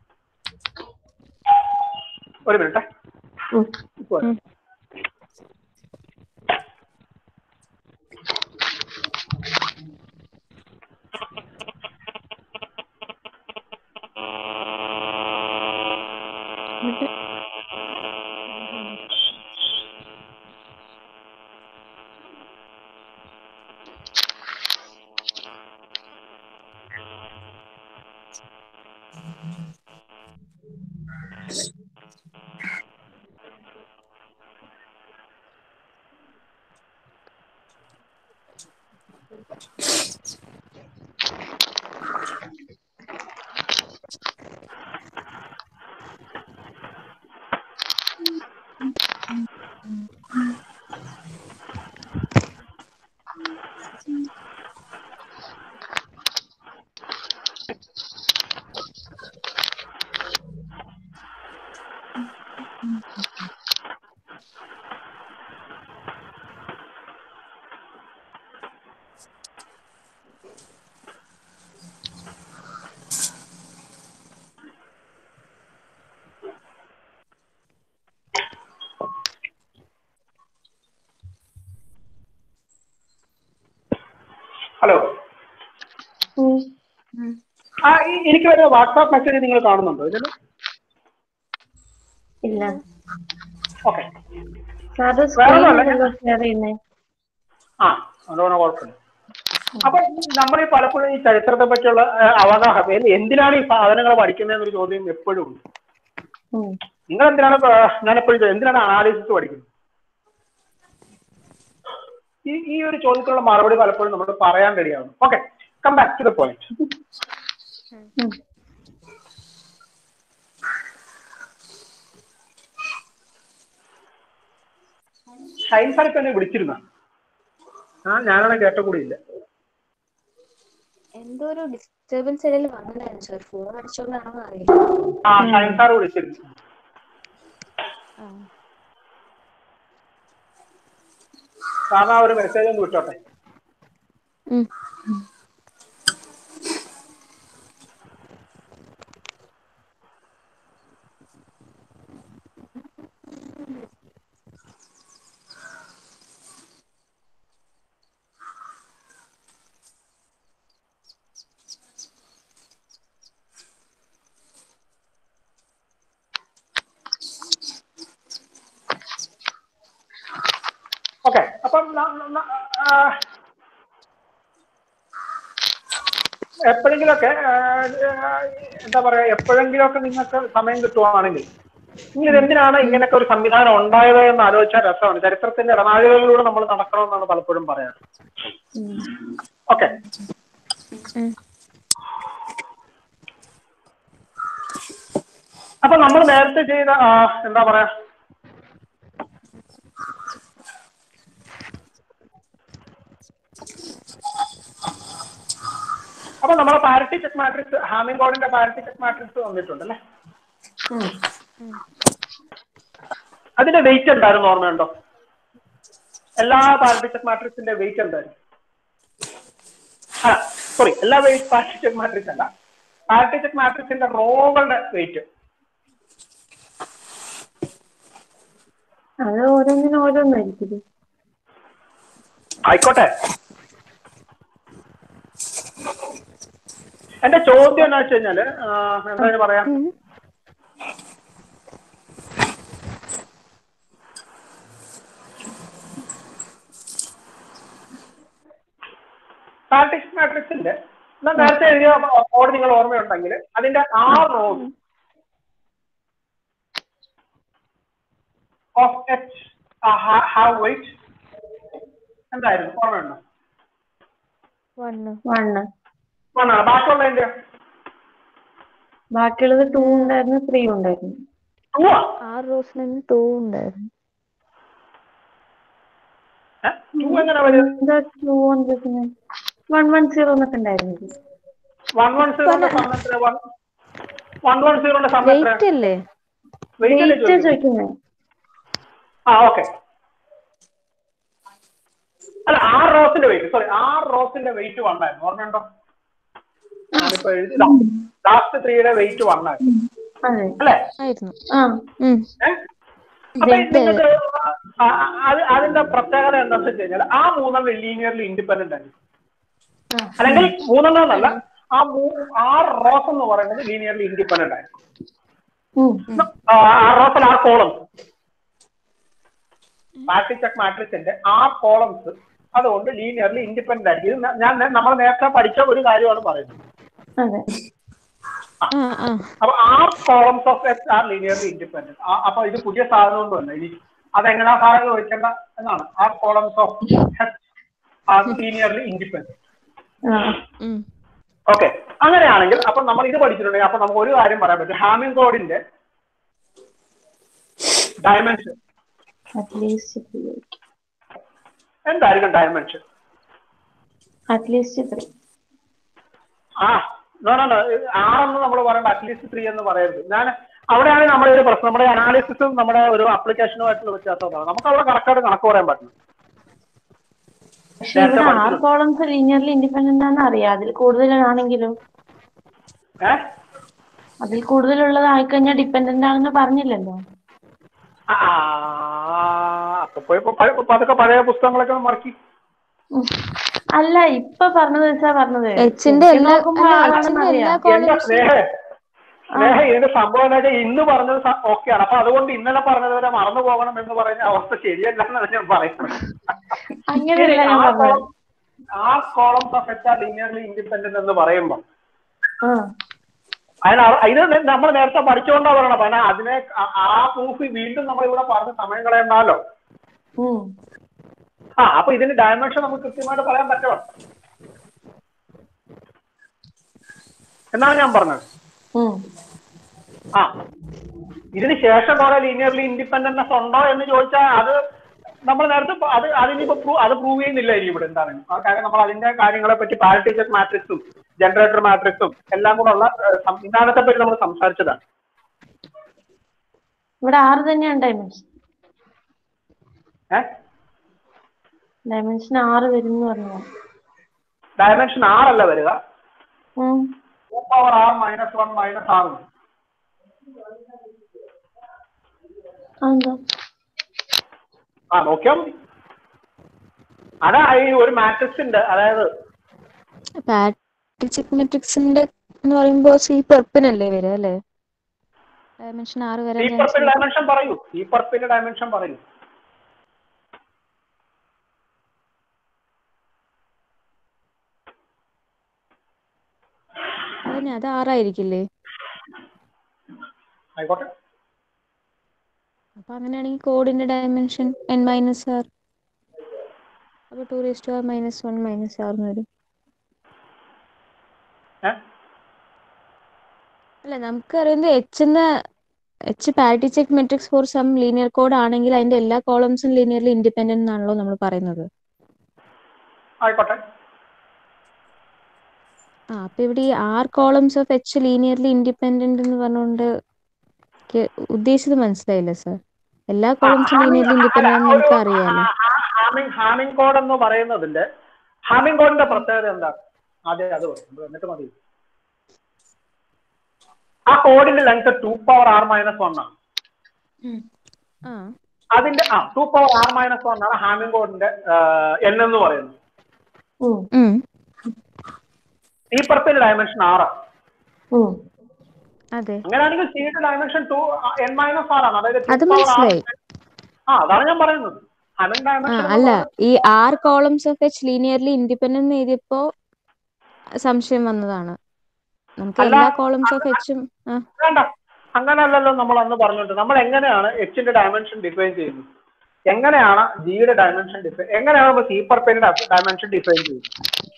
A: ഒരു മിനിറ്റ് ഇപ്പൊ വരാം. ഹലോ ആ ഈ- എനിക്ക് വരുന്ന വാട്സാപ്പ് മെസ്സേജ് നിങ്ങൾ കാണുന്നുണ്ടോ ഇതിന്
C: ഇല്ല
A: ഓക്കെ
C: സാറ്
A: വേറൊന്നുമല്ല.
C: സ്ക്രീനിലല്ലോ ഷെയർ ചെയ്യുന്നേ
A: ആ അതുകൊണ്ട് കുഴപ്പമില്ല അപ്പൊ നമ്മൾ ഈ പലപ്പോഴും ഈ ചരിത്രത്തെ പറ്റിയുള്ള ആ, അവഗാഹം എന്ത്- എന്തിനാണ് ഈ സാധനങ്ങൾ പഠിക്കുന്നതെന്നൊരു ചോദ്യം എപ്പോഴും ഉണ്ട്
C: ഉം.
A: നിങ്ങൾ എന്തിനാണ് പ- ഞാൻ എപ്പോഴും ചോദിക്കും, എന്തിനാണ് അനാലിസിസ് പഠിക്കുന്നത് ഈ ഈ ഒരു ചോദ്യത്തിനുള്ള മറുപടി പലപ്പോഴും നമ്മൾ പറയാൻ റെഡിയാവും okay come back to the point
C: ഉം.
A: ഷൈൻ സാർ ഇപ്പൊ എന്നെ വിളിച്ചിരുന്ന ആ ഞാനാണ് കേട്ട കൂടി ഇല്ല
D: എന്തോ ഒരു ഡിസ്റ്റർബൻസ് ഇടയിൽ വന്നില്ലായിരുന്നു സാർ ഫോൺ അടിച്ചോണ്ടാണോ അറിയില്ല
A: ആ ഷൈൻ സാർ വിളിച്ചിരുന്നു
D: ആ.
A: കാരണം ആ ഒരു മെസ്സേജ് ഒന്ന് വിട്ടോട്ടെ
D: ഉം.
A: ഓക്കെ അപ്പം ന- ന- ആ, എപ്പോഴെങ്കിലൊക്കെ ആ, ആ, എന്താ പറയാ എപ്പോഴെങ്കിലൊക്കെ നിങ്ങൾക്ക് സമയം കിട്ടുവാണെങ്കിൽ നിങ്ങൾ എന്തിനാണ് ഇങ്ങനൊക്കെ ഒരു സംവിധാനം ഉണ്ടായത് എന്ന് ആലോചിച്ചാൽ രസമാണ് ചരിത്രത്തിന്റെ ഇടനാഴികളിലൂടെ നമ്മൾ നടക്കണമെന്നാണ് പലപ്പോഴും പറയാറ് ഓക്കെ
D: ഉം.
A: അപ്പൊ നമ്മൾ നേരത്തെ ചെയ്ത ആ, എന്താ പറയാ അപ്പൊ നമ്മളെ പാരിറ്റി ചെക്ക് മാട്രിക്സ് ഹാമിംഗോഡിന്റെ പാരിറ്റി ചെക്ക് മാട്രിക്സ് വന്നിട്ടുണ്ടല്ലേ അതിന്റെ വെയിറ്റ് എന്തായിരുന്നു ഓർമ്മയുണ്ടോ എല്ലാ പാരിറ്റി ചെക്ക് മാട്രിക്സിന്റെ വെയിറ്റ് എന്തായിരുന്നു ആ സോറി എല്ലാ വെയിറ്റ് പാരിറ്റി ചെക്ക് മാട്രിക്സ് അല്ല പാരിറ്റി ചെക്ക് മാട്രിക്സിന്റെ റോകളുടെ വെയിറ്റ്
C: അത് ഓരോന്നിനും ഓരോന്നായിരിക്കും
A: ആയിക്കോട്ടെ എന്റെ ചോദ്യം എന്താ വെച്ച് കഴിഞ്ഞാല് ആ, എന്താ ഇതിന് പറയാ പാർട്ടിഷൻ മാട്രിക്സിന്റെ ഞാൻ നേരത്തെ എഴുതിയ കോഡ് നിങ്ങൾ ഓർമ്മയുണ്ടെങ്കിൽ അതിന്റെ R rows of H have weight എന്തായിരുന്നു ഓർമ്മയുണ്ടോ
B: വണ്ണ്
C: വണ്ണ്
A: വണ്ണാണ് ബാക്കിയുള്ളതിന്റെ
C: ബാക്കിയുള്ളത് ടു ഉണ്ടായിരുന്നു ത്രീ ഉണ്ടായിരുന്നു
A: ടൂ ആ
B: ആറ് റോസിന് ടൂ ഉണ്ടായിരുന്നു
A: ടൂ എങ്ങനെ വരും
C: എന്താ ടു വന്നിരിക്കുന്നത് വൺ വൺ സീറോ എന്നൊക്കെ ഉണ്ടായിരുന്നു
A: വൺ വൺ സീറോന്റെ സമയത്ത് വൺ വൺ സീറോന്റെ സമയത്ത്
B: വെയിറ്റ് അല്ലേ
A: വെയിറ്റ് അല്ലേ
C: വെയിറ്റ്
A: ചോദിക്കുന്നത്?
C: ചോദിക്കുന്നത്
A: ആ ഓക്കെ അല്ല ആറ് റോസിന്റെ വെയിറ്റ് സോറി ആറ് റോസിന്റെ വെയിറ്റ് വണ്ണായിരുന്നു ഓർമ്മയുണ്ടോ ഞാനിപ്പോ എഴുതി ലാസ്റ്റ് ത്രീയുടെ വെയിറ്റ് വണ്ണായിരുന്നു
C: അതെ
A: അല്ലേ
B: ആയിരുന്നു
C: ആ
B: ഉം.
A: ഏഹ് അപ്പൊ നിങ്ങൾക്ക് ആ, അത് അതിന്റെ പ്രത്യേകത എന്താണെന്ന് വെച്ച് കഴിഞ്ഞാൽ ആ മൂന്നെണ്ണം ലീനിയർലി ഇൻഡിപെൻഡന്റ് ആയിരുന്നു
C: ആ.
A: അല്ലെങ്കിൽ മൂന്നെണ്ണം എന്നല്ല ആ മൂ ആറ് റോസ് എന്ന് പറയുന്നത് ലീനിയർലി ഇൻഡിപെൻഡന്റ് ആയിരുന്നു
C: ഉം.
A: ആ, ആറ് റോസിൽ ആറ് കോളംസ് പാർട്ടിച്ചക് മാട്രിക്സിന്റെ ആറ് കോളംസ് അതുകൊണ്ട് ലീനിയർലി ഇൻഡിപെൻഡന്റ് ആയിരിക്കും ഇത് ഞാൻ നമ്മൾ നേരത്തെ പഠിച്ച ഒരു കാര്യമാണ് പറയുന്നത്
C: അതെ
B: ആ ആ
A: അപ്പൊ R columns of H are linearly independent അപ്പൊ ഇത് പുതിയ സാധനം കൊണ്ടല്ല ഇനി അതെങ്ങനെയാ സാധനം ചോദിക്കേണ്ട എന്നാണ് R columns of H are linearly independent
C: ആ
B: ഉം.
A: ഓക്കെ അങ്ങനെയാണെങ്കിൽ അപ്പൊ നമ്മൾ ഇത് പഠിച്ചിട്ടുണ്ടെങ്കിൽ അപ്പൊ നമുക്ക് ഒരു കാര്യം പറയാൻ പറ്റും ഹാമിംഗ് കോഡിന്റെ ഡയമെൻഷൻ
C: അറ്റ്ലീസ്റ്റ് ത്രീ
A: എന്തായിരിക്കും ഡയമെൻഷൻ
C: അറ്റ്ലീസ്റ്റ് ത്രീ
A: ആ നോ നോ ആറെന്ന് നമ്മൾ പറയണ്ട അറ്റ്ലീസ്റ്റ് ത്രീ എന്ന് പറയരുത് ഞാൻ അവിടെയാണ് നമ്മുടെ ഒരു പ്രശ്നം നമ്മുടെ അനാലിസിസും നമ്മുടെ ഒരു ആപ്ലിക്കേഷനുമായിട്ടുള്ള വ്യത്യാസം അതാണ് നമുക്ക് അവിടെ കറക്റ്റായിട്ട് കണക്ക് പറയാൻ പറ്റും
C: പക്ഷെ ഇവിടെ ആറ് കോളംസ് ലീനിയർലി ഇൻഡിപെൻഡന്റ് ആണെന്ന് അറിയാം അതിൽ കൂടുതലാണെങ്കിലും
A: ഏഹ്
C: അതിൽ കൂടുതലുള്ളത് ആയിക്കഴിഞ്ഞാൽ ഡിപ്പെൻഡന്റ് ആണെന്ന് പറഞ്ഞില്ലല്ലോ
A: ആ, അപ്പൊ പോയി ഇപ്പൊ പഴ- ഇപ്പൊ അതൊക്കെ പഴയ പുസ്തകങ്ങളൊക്കെ ഒന്ന് മറക്കി
C: ഉം. അല്ല ഇപ്പൊ പറഞ്ഞത് വെച്ചാ പറഞ്ഞത്
B: എച്ചിന്റെ
C: ശരിക്കും
B: എല്ലാ
C: നോക്കുമ്പോ
B: അല്ല
C: ആറാണെന്ന്
B: എച്ചിന്റെ എല്ലാ
C: അറിയാം
A: എന്താ
B: കോളംസും
A: സ്നേഹ സ്നേഹ ഇതിന്റെ സംഭവം എന്താ വെച്ചാൽ ഇന്ന് പറഞ്ഞത് ഓക്കെയാണ് അപ്പൊ അതുകൊണ്ട് ഇന്നലെ പറഞ്ഞത് വരെ മറന്നു പോകണം എന്ന് പറയുന്ന അവസ്ഥ ശരിയല്ല എന്നാണ് ഞാൻ പറയുന്നത്
C: അങ്ങനെയല്ല ഞാൻ പറഞ്ഞത്
A: ആ columns of H are linearly independent എന്ന് പറയുമ്പോൾ
C: ആ
A: അതിന് അവ- ഇത് നമ്മൾ നേരത്തെ പഠിച്ചുകൊണ്ടാ പറയണം കാരണം അതിനെ ആ- ആ പ്രൂഫ് വീണ്ടും നമ്മൾ ഇവിടെ പറഞ്ഞ് സമയം കളയണ്ടല്ലോ
C: ഉം
A: ആ അപ്പൊ ഇതിന്റെ ഡയമെൻഷൻ നമുക്ക് കൃത്യമായിട്ട് പറയാൻ പറ്റുമോ എന്നാണ് ഞാൻ പറഞ്ഞത്
C: ഉം
A: ആ ഇതിന് ശേഷം കുറെ ലീനിയർലി ഇൻഡിപെൻഡൻസ് ഉണ്ടോ എന്ന് ചോദിച്ചാൽ അത് നമ്മൾ നേരത്തെ പ- അത് അതിനിപ്പോ പ്രൂ- അത് പ്രൂവ് ചെയ്യുന്നില്ല ഇനി ഇവിടെ എന്താണ് ആ കാര്യം നമ്മൾ അതിന്റെ കാര്യങ്ങളെ പറ്റി പാരറ്റീച്ചർ മാട്രിക്സും ജനറേറ്റർ മാട്രിക്സും എല്ലാം കൂടെ ഉള്ള സംവിധാനത്തെ പറ്റി നമ്മൾ സംസാരിച്ചതാണ്
C: ഇവിടെ ആറ് തന്നെയാണ് ഡയമെൻഷൻ
A: ഏഹ്
C: ഡയമെൻഷൻ ആറ് വരും എന്ന് പറഞ്ഞു
A: ഡയമെൻഷൻ ആറല്ല വരിക
C: ഉം
A: two power R minus one minus R
C: അതെന്താ
A: ആ നോക്കിയാൽ മതി അതാ ഈ ഒരു മാട്രിക്സിന്റെ അതായത്
B: പാറ്റിക് മെട്രിക്സിന്റെ എന്ന് പറയുമ്പോ സി പെർപ്പിനല്ലേ വരിക അല്ലേ ഡയമെൻഷൻ ആറ് വരാൻ
A: ഈ
B: ചാൻസ്
A: പർപ്പിന്റെ ഡയമെൻഷൻ പറയൂ ഈ പർപ്പിന്റെ ഡയമെൻഷൻ പറയൂ
B: അതന്നെ അത് ആറായിരിക്കില്ലേ
A: ആയിക്കോട്ടെ
B: അപ്പൊ അങ്ങനെയാണെങ്കിൽ കോഡിന്റെ ഡയമെൻഷൻ എൻ മൈനസ് ആർ അപ്പൊ two raise to R minus one minus R എന്ന് വരും
A: ഏ?
B: അല്ല നമുക്ക് അറിയുന്നത് എച്ച് എന്ന H parity check matrix for some linear code ആണെങ്കിൽ അതിന്റെ എല്ലാ കോളംസും ലീനിയർലി ഇൻഡിപെൻഡന്റ് എന്നാണല്ലോ നമ്മൾ പറയുന്നത്
A: ആയിക്കോട്ടെ
B: ആ അപ്പൊ ഇവിടെ ഈ R columns of H linearly independent എന്ന് പറഞ്ഞുകൊണ്ട് എനിക്ക് ഉദ്ദേശിച്ചത് മനസ്സിലായില്ല സർ എല്ലാ കോളംസും ലീനിയർലി ഇൻഡിപെൻഡന്റ് ആണെന്ന് നമുക്ക് അറിയാലോ
A: ഹാമിംഗ് ഹാമിംഗ് കോഡ് എന്ന് പറയുന്നതിന്റെ ഹാമിംഗ് കോഡിന്റെ പ്രത്യേകത എന്താണ് ആദ്യം അത് പറയും എന്നിട്ട് മതി ആ കോഡിന്റെ length two power R minus one ആണ്
B: ആ
A: അതിന്റെ ആ two power R minus one ആണ് ഹാമിംഗ് കോഡിന്റെ എൻ എന്ന് പറയുന്നത്
C: ഉം
B: ഉം
A: ഈ പർപ്പിന്റെ ഡയമെൻഷൻ ആറാണ്
C: ഉം
B: അതെ
A: അങ്ങനെയാണെങ്കിൽ സിയുടെ ഡയമെൻഷൻ ടു എൻ മൈനസ് ആറാണ് അതായത് two
B: അത്
A: power R
B: മനസ്സിലായി.
A: ആ അതാണ് ഞാൻ പറയുന്നത് ഹാമിംഗ്
B: ആ
A: ഡയമെൻഷൻ
B: അല്ല ഈ R columns of H linearly independent എഴുതിയപ്പോ സംശയം വന്നതാണ് നമുക്ക്
A: അല്ല,
B: എല്ലാ കോളംസ് ഓഫ് എച്ചും ആ
A: വേണ്ട അങ്ങനല്ലല്ലോ നമ്മൾ അന്ന് പറഞ്ഞോണ്ട് നമ്മൾ എങ്ങനെയാണ് എച്ചിന്റെ ഡയമെൻഷൻ ഡിഫൈൻ ചെയ്യുന്നത് എങ്ങനെയാണ് ജിയുടെ ഡയമെൻഷൻ ഡിഫൈൻ എങ്ങനെയാണ് നമ്മൾ സീപ്പർ പെയിന്റെ ഡയമെൻഷൻ ഡിഫൈൻ ചെയ്യുന്നത്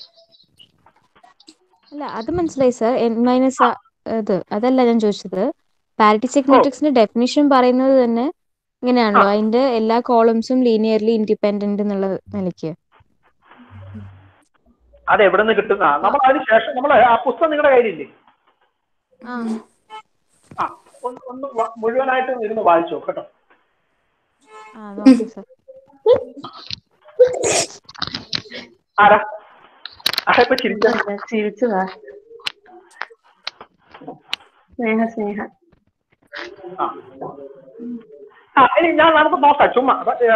B: അല്ല അത് മനസ്സിലായി സർ എൻ മൈനസ് ഇത് അതല്ല ഞാൻ ചോദിച്ചത് പാരിറ്റി ചെക്ക് മാട്രിക്സിന്റെ ഡെഫിനിഷൻ പറയുന്നത് തന്നെ ഇങ്ങനെയാണല്ലോ അതിന്റെ എല്ലാ കോളംസും ലീനിയർലി ഇൻഡിപെൻഡന്റ് എന്നുള്ള നിലയ്ക്ക്
A: അത് എവിടെ നിന്ന് കിട്ടുന്ന നമ്മൾ അതിന് ശേഷം നമ്മൾ ആ പുസ്തകം നിങ്ങളുടെ കയ്യിലില്ലേ
B: ആ
A: ആ ഒന്ന് ഒന്ന് വ- മുഴുവനായിട്ട് ഇരുന്ന് വായിച്ചോ കേട്ടോ
B: ആ നോക്കി സർ
A: ആരാ ആരാ ഇപ്പൊ ചിരിച്ച
C: ചിരിച്ചതാ സ്നേഹ സ്നേഹ
A: ആ ആ, ഇനി ഞാൻ നമുക്ക് നോക്കാം ചുമ്മാ അപ്പൊ, ആ,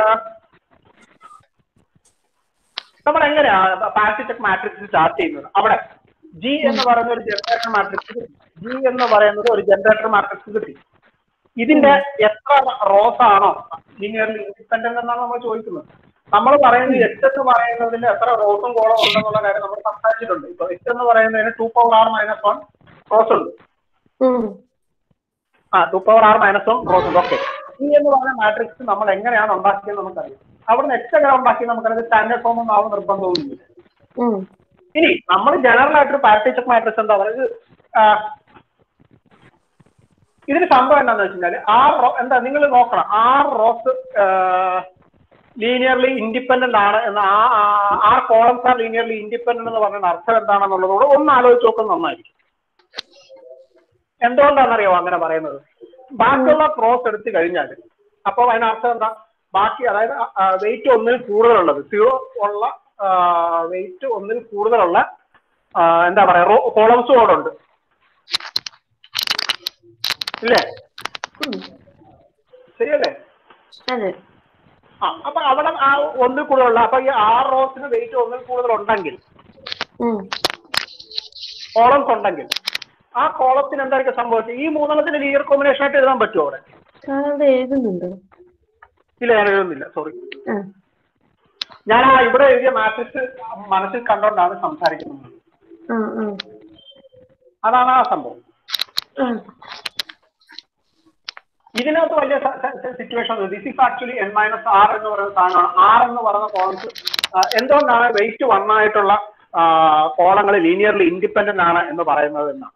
A: നമ്മൾ എങ്ങനെയാ പാരസിറ്റക് മാട്രിക്സ് സ്റ്റാർട്ട് ചെയ്യുന്നത് അവിടെ ജി എന്ന് പറയുന്ന ഒരു ജനറേറ്റർ മാട്രിക്സ് ജി എന്ന് പറയുന്നത് ഒരു ജനറേറ്റർ മാട്രിക്സ് കിട്ടി ഇതിന്റെ എത്ര റോസ് ആണോ ലീനിയർലി ഇൻഡിപെൻഡന്റ് എന്നാണ് നമ്മൾ ചോദിക്കുന്നത് നമ്മൾ പറയുന്നത് എച്ച് എന്ന് പറയുന്നതിൽ എത്ര റോസും കോളം ഉണ്ടെന്നുള്ള കാര്യം നമ്മൾ സംസാരിച്ചിട്ടുണ്ട് ഇപ്പൊ എച്ച് എന്ന് പറയുന്നതിന് two power R minus one rows ഉണ്ട്
C: ഉം.
A: ആ two power R minus one rows ഉണ്ട് ഓക്കെ ഈ എന്ന് പറഞ്ഞ മാട്രിക്സ് നമ്മൾ എങ്ങനെയാണ് ഉണ്ടാക്കിയത് നമുക്കറിയാം അവിടെ നിന്ന് എച്ച് എങ്ങനെ ഉണ്ടാക്കി നമുക്കറിയാം സ്റ്റാൻഡേർഡ് ഫോം ഒന്നും ആവും നിർബന്ധവുമില്ല
C: ഉം.
A: ഇനി നമ്മൾ ജനറൽ ആയിട്ട് പാരറ്റിച്ചക് മാട്രിക്സ് എന്താ പറയുക ആ, ഇതിന് സംഭവം എന്താന്ന് വെച്ചാൽ ആർ റോ എന്താ നിങ്ങൾ നോക്കണം ആർ റോസ് ലീനിയർലി ഇൻഡിപെൻഡന്റ് ആണ് എന്ന് ആ ആ- R columns are linearly independent എന്ന് പറയുന്ന അർത്ഥം എന്താണെന്നുള്ളതോട് ഒന്ന് ആലോചിച്ച് നോക്കുന്നത് നന്നായിരിക്കും എന്തുകൊണ്ടാണെന്നറിയാമോ അങ്ങനെ പറയുന്നത് ബാക്കിയുള്ള ക്രോസ് എടുത്തു കഴിഞ്ഞാൽ അപ്പോൾ അതിനർത്ഥം എന്താ ബാക്കി അതായത് വെയിറ്റ് ഒന്നിൽ കൂടുതലുള്ളത് സീറോ ഉള്ള വെയിറ്റ് ഒന്നിൽ കൂടുതലുള്ള ആ, എന്താ പറയാ കോളംസ് കൂടെ ഉണ്ട് ഇല്ലേ
C: ഉം.
A: ശരിയല്ലേ
C: അതെ
A: ആ അപ്പൊ അവിടെ ആ ഒന്നിൽ കൂടുതലുള്ള അപ്പൊ ഈ ആറ് റോസിന് വെയിറ്റ് ഒന്നിൽ കൂടുതൽ ഉണ്ടെങ്കിൽ
C: ഉം.
A: കോളംസ് ഉണ്ടെങ്കിൽ ആ കോളത്തിന് എന്തായിരിക്കും സംഭവിച്ചത് ഈ മൂന്നെണ്ണത്തിന് ലീനിയർ കോമ്പിനേഷൻ ആയിട്ട് എഴുതാൻ പറ്റുമോ അവിടെ
C: സാർ അവിടെ എഴുതുന്നുണ്ടോ
A: ഇല്ല ഞാൻ എഴുതുന്നില്ല സോറി
C: ആ
A: ഞാൻ ആ ഇവിടെ എഴുതിയ മാട്രിക്സ് മനസ്സിൽ കണ്ടുകൊണ്ടാണ് സംസാരിക്കുന്നത്
C: ആ ആ
A: അതാണ് ആ സംഭവം
C: ആ
A: ഇതിനകത്ത് വലിയ situation this is actually N minus R എന്ന് പറയുന്ന സാധനമാണ് ആർ എന്ന് പറയുന്ന കോളംസ് എന്തുകൊണ്ടാണ് വെയിറ്റ് വൺ ആയിട്ടുള്ള കോളങ്ങൾ ലീനിയർലി ഇൻഡിപെൻഡന്റ് ആണ് എന്ന് പറയുന്നത് എന്നാണ്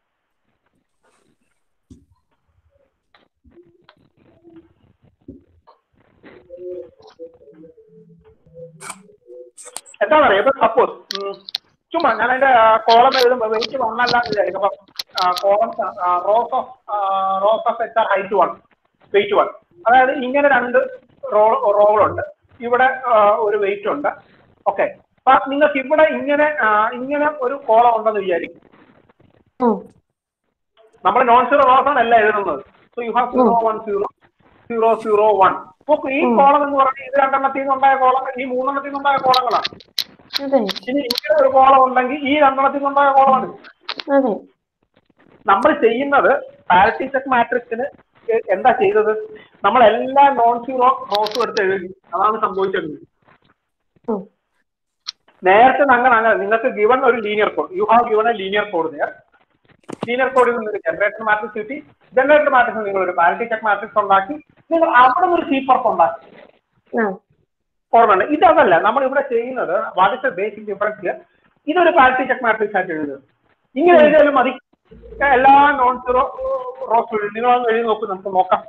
A: എന്താ പറയാ ഇപ്പൊ സപ്പോസ് ചുമ്മാ ഞാൻ അതിന്റെ കോളം എഴുതുമ്പോൾ വെയിറ്റ് വൺ അല്ല എന്ന് വിചാരിക്കും അപ്പൊ column rows of rows of H are height one weight one അതായത് ഇങ്ങനെ രണ്ട് റോ റോകളുണ്ട് ഇവിടെ ആ, ഒരു വെയിറ്റ് ഉണ്ട് ഓക്കെ അപ്പൊ നിങ്ങൾക്ക് ഇവിടെ ഇങ്ങനെ ആ, ഇങ്ങനെ ഒരു കോളം ഉണ്ടെന്ന് വിചാരിക്കും
C: ഉം.
A: നമ്മൾ നോൺ സീറോ റോസ് ആണ് എല്ലാം എഴുതുന്നത് so you have zero one zero zero zero one നോക്കൂ ഈ കോളം എന്ന് പറഞ്ഞാൽ ഇത് രണ്ടെണ്ണത്തിൽ നിന്നുണ്ടായ കോളം ഈ മൂന്നെണ്ണത്തിൽ നിന്നുണ്ടായ കോളങ്ങളാണ്
C: അതെ
A: ഇനി ഇങ്ങനെ ഒരു കോളം ഉണ്ടെങ്കിൽ ഈ രണ്ടെണ്ണത്തിൽ നിന്നുണ്ടായ കോളമാണ്
C: അതെ
A: നമ്മൾ ചെയ്യുന്നത് പാരിറ്റി ചെക്ക് മാട്രിക്സിന് എന്താ ചെയ്തത് നമ്മൾ എല്ലാ നോൺ സീറോ റോസും എടുത്ത് എഴുതി അതാണ് സംഭവിച്ചത്
C: ഉം.
A: നേരത്തെ അങ്ങനെ അങ്ങനെ നിങ്ങൾക്ക് ഗിവൺ ഒരു linear code you have given a linear code there linear കോഡിൽ നിന്ന് ജനറേറ്റർ മാട്രിക്സ് കിട്ടി ജനറേറ്റർ മാട്രിക്സ് നിങ്ങൾ ഒരു പാരിറ്റി ചെക്ക് മാട്രിക്സ് ഉണ്ടാക്കി നിങ്ങൾ അവിടെ നിന്ന് ഒരു സീപ്പർപ്പ് ഉണ്ടാക്കി
C: ആ
A: ഓർമ്മയുണ്ട് ഇതല്ല നമ്മൾ ഇവിടെ ചെയ്യുന്നത് what is the basic difference ഇതൊരു പാരിറ്റി ചെക്ക് മാട്രിക്സ് ആയിട്ട് എഴുതുക ഇങ്ങനെ എഴുതിയാലും മതി എല്ലാ നോൺ സീറോ റോസ് നിങ്ങളൊന്ന് എഴുതി നോക്കൂ നമുക്ക് നോക്കാം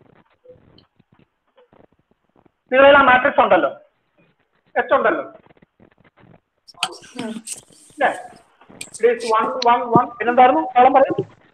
A: നിങ്ങളെല്ലാം മാട്രിക്സ് ഉണ്ടല്ലോ എച്ച് ഉണ്ടല്ലോ ഇല്ലേ it is one one one പിന്നെന്തായിരുന്നു കോളം പറയൂ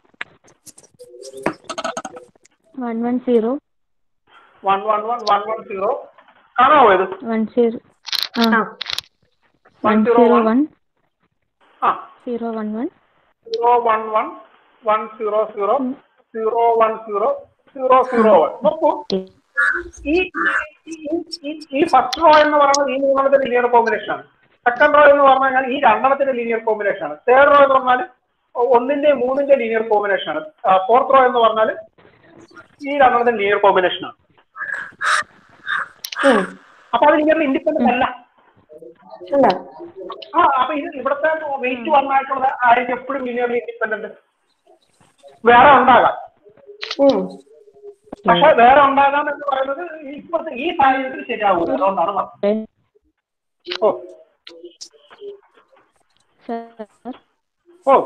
B: one one zero
A: one one one one one zero കാണാമോ ഇത്
B: വൺ സീറോ ആ
C: ആ
B: one
A: zero
B: zero
A: one.
B: One
A: ആ
B: zero one one
A: zero one one one zero zero zero one zero zero zero one നോക്കൂ ഈ ഈ- ഈ- ഈ ഫസ്റ്റ് റോ എന്ന് പറയുന്നത് ഈ മൂന്നെണ്ണത്തിന്റെ ലീനിയർ കോമ്പിനേഷൻ ആണ് സെക്കൻഡ് റോ എന്ന് പറഞ്ഞു കഴിഞ്ഞാൽ ഈ രണ്ടെണ്ണത്തിന്റെ ലീനിയർ കോമ്പിനേഷൻ ആണ് തേർഡ് റോ എന്ന് പറഞ്ഞാൽ ഒന്നിന്റെ മൂന്നിന്റെ ലീനിയർ കോമ്പിനേഷൻ ആണ് ഫോർത്ത് റോ എന്ന് പറഞ്ഞാൽ ഈ രണ്ടെണ്ണത്തിന്റെ ലീനിയർ കോമ്പിനേഷൻ ആണ്
C: ഉം.
A: അപ്പൊ അത് ലീനിയർ ഇൻഡിപെൻഡന്റ് അല്ല
C: അല്ല
A: ആ അപ്പൊ ഇത് ഇവിടുത്തെ വെയിറ്റ് വന്നായിട്ടുള്ള ആയിരിക്കും എപ്പോഴും ലീനിയർലി ഇൻഡിപെൻഡന്റ് വേറെ ഉണ്ടാകാം
C: ഉം.
A: പക്ഷെ വേറെ ഉണ്ടാകാം എന്ന് പറയുന്നത് ഇപ്പോഴത്തെ ഈ സാഹചര്യത്തിൽ ശരിയാവൂല അതുകൊണ്ടാണ് പറഞ്ഞത് ഓ
B: സർ
A: ഓ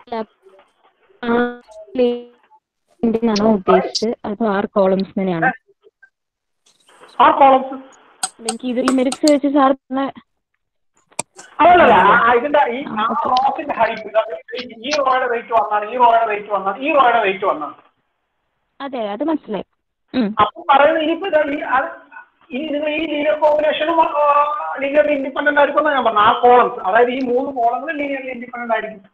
B: ആണോ ഉദ്ദേശിച്ചത് അതോ ആർ കോളംസ് തന്നെയാണോ
A: ആ കോളംസ്
B: എനിക്ക് ഇത് ഈ മെറിറ്റ്സ് വെച്ച് സാർ പറഞ്ഞ
A: അതല്ല ഇതിന്റെ ഈ ആ റോസിന്റെ ഹൈറ്റ് ഈ റോയുടെ വെയിറ്റ് വന്നാണ് ഈ റോയുടെ വെയിറ്റ് വന്നാണ് ഈ റോയുടെ വെയിറ്റ് വന്നാണ്
B: അതെ അത് മനസ്സിലായി ഉം.
A: അപ്പൊ പറയുന്നത് ഇനിയിപ്പോ ഇതാ ഈ അത് ഇനി നിങ്ങൾ ഈ ലീനിയർ കോമ്പിനേഷനും ലീനിയർലി ഇൻഡിപെൻഡന്റ് ആയിരിക്കും എന്നാ ഞാൻ പറഞ്ഞു ആ കോളംസ് അതായത് ഈ മൂന്ന് കോളങ്ങൾ ലീനിയർലി ഇൻഡിപെൻഡന്റ് ആയിരിക്കും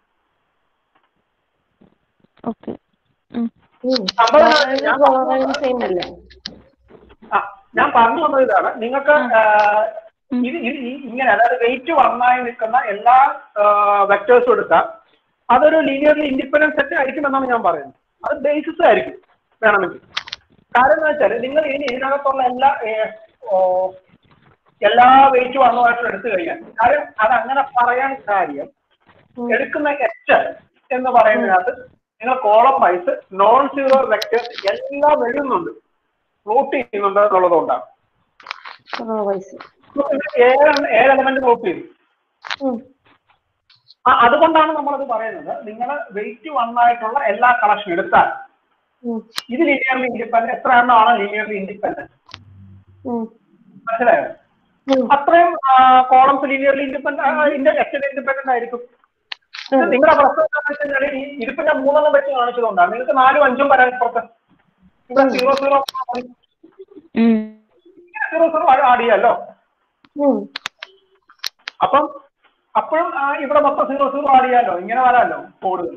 B: ഓക്കെ ഉം.
C: ഉം.
A: സംഭവം
C: അതായത്
A: ഞാൻ
C: chlorine same അല്ലേ
A: ആ ഞാൻ പറഞ്ഞു വന്നത് ഇതാണ് നിങ്ങൾക്ക് ആ, ഇത് ഇത് ഈ- ഇങ്ങനെ അതായത് വെയിറ്റ് വന്നായി നിൽക്കുന്ന എല്ലാ വെക്ടേഴ്സും എടുത്താൽ അതൊരു ലീനിയർലി ഇൻഡിപെൻഡന്റ് സെറ്റ് ആയിരിക്കും എന്നാണ് ഞാൻ പറയുന്നത് അത് ബേസിസ് ആയിരിക്കും വേണമെങ്കിൽ കാര്യം എന്ന് വെച്ചാൽ നിങ്ങൾ ഇനി ഇതിനകത്തുള്ള എല്ലാ ഏ, ഓ, എല്ലാ വെയിറ്റ് വന്നതായിട്ടും എടുത്തു കഴിഞ്ഞാൽ കാര്യം അത് അങ്ങനെ പറയാൻ കാര്യം എടുക്കുന്ന എച്ച് എന്ന് പറയുന്നതിനകത്ത് നിങ്ങൾ column wise non zero vectors എല്ലാം എഴുതുന്നുണ്ട് പ്ലോട്ട് ചെയ്യുന്നുണ്ട് എന്നുള്ളത് കൊണ്ടാണ്
C: വൈസ്
A: ഏഴ് ഏഴ് എലമെന്റ് പ്ലോട്ട് ചെയ്തു
C: ഉം.
A: ആ അതുകൊണ്ടാണ് നമ്മളത് പറയുന്നത് നിങ്ങൾ വെയിറ്റ് വന്നായിട്ടുള്ള എല്ലാ കളക്ഷൻ എടുത്താൽ
C: ഉം.
A: ഇത് ലീനിയർലി ഇൻഡിപെൻഡന്റ് എത്ര എണ്ണമാണ് ലീനിയർലി ഇൻഡിപെൻഡന്റ്
C: ഉം.
A: മനസ്സിലായോ
C: ഉം.
A: അത്രയും columns linearly independent H independent ആയിരിക്കും ഇത് നിങ്ങളുടെ പ്രശ്നം എന്താണെന്ന് വെച്ച് കഴിഞ്ഞാൽ ഈ ഇതിപ്പോ ഞാൻ മൂന്നെണ്ണം വെച്ച് കാണിച്ചതുകൊണ്ടാണ് നിങ്ങൾക്ക് നാലും അഞ്ചും വരാൻ പുറത്ത് ഇവിടെ സീറോ സീറോ
B: ഉം.
A: സീറോ സീറോ ആഡ് ചെയ്യാമല്ലോ
C: ഉം.
A: അപ്പം അപ്പോഴും ആ, ഇവിടെ മൊത്തം സീറോ സീറോ ആഡ് ചെയ്യാമല്ലോ ഇങ്ങനെ വരാമല്ലോ കൂടുതൽ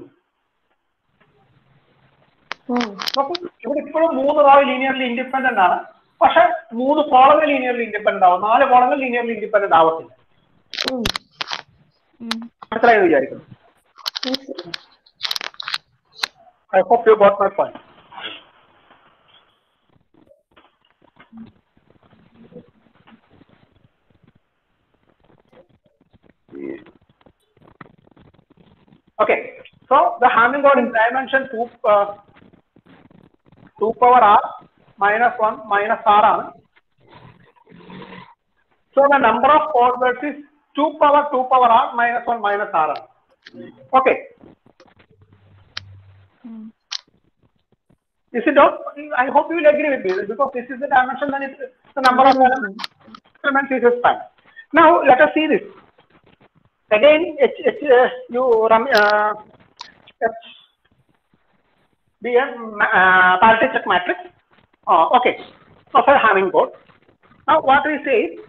C: ഉം.
A: അപ്പൊ ഇവിടെ ഇപ്പോഴും മൂന്ന് റോ ലീനിയർലി ഇൻഡിപെൻഡന്റ് ആണ് പക്ഷെ മൂന്ന് കോളങ്ങൾ ലീനിയർലി ഇൻഡിപെൻഡന്റ് ആവും നാല് കോളങ്ങൾ ലീനിയർലി ഇൻഡിപെൻഡന്റ് ആവത്തില്ല
C: ഉം.
B: ഉം.
A: മനസ്സിലായെന്ന് വിചാരിക്കുന്നു
C: Yes.
A: I hope you got my point Okay, so the Hamming code is dimension 2, uh, 2 power r minus 1 minus r ആണ്. So the number of chord words is 2 power 2 power r minus 1 minus r ആണ്. Okay. Is it not? I hope you will agree with me because this is the dimension then it's the number of elements elements is fine. Now let us see this. Again, H, H, uh, you run uh, H, be a uh, parity check matrix. Uh, okay, so for Hamming code. Now what we say is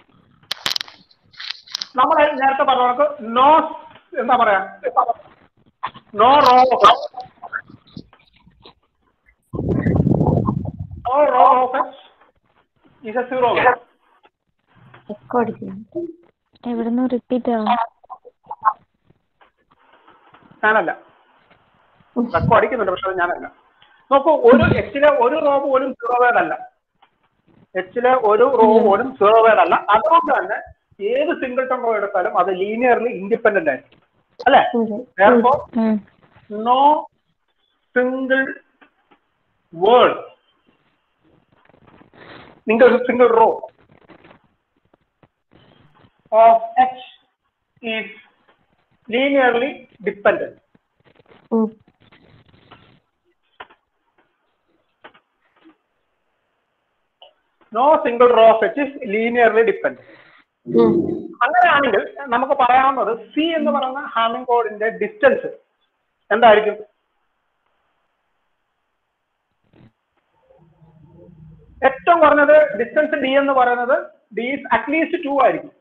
A: നമ്മൾ നേരത്തെ പറഞ്ഞ no എന്താ പറയാ no row no row of X is a zero
C: Echo അടിക്കുന്നു.
B: എവിടുന്ന് repeat ആവും
A: ഞാനല്ല റെക്കോ അടിക്കുന്നുണ്ട് പക്ഷെ അത് ഞാനല്ല നോക്കൂ ഒരു എച്ചിലെ ഒരു റോ പോലും സീറോ വേർഡ് അല്ല എച്ചിലെ ഒരു റോ പോലും സീറോ വേർഡ് അല്ല അതുകൊണ്ട് തന്നെ ഏത് സിംഗിൾട്ടൺ റോ എടുത്താലും അത് ലീനിയർലി ഇൻഡിപെൻഡന്റ് ആയിരിക്കും അല്ലേ
C: ഉം.
A: therefore
B: ഉം.
A: no single word single single row of h is linearly dependent
C: ഉം.
A: no single row of h is linearly dependent
C: ഉം.
A: അങ്ങനെയാണെങ്കിൽ നമുക്ക് പറയാവുന്നത് സി എന്ന് പറയുന്ന ഹാമിംഗ് കോഡിന്റെ ഡിസ്റ്റൻസ് എന്തായിരിക്കും ഏറ്റവും കുറഞ്ഞത് ഡിസ്റ്റൻസ് ഡി എന്ന് പറയുന്നത് ഡി ഇസ് അറ്റ്ലീസ്റ്റ് ടു ആയിരിക്കും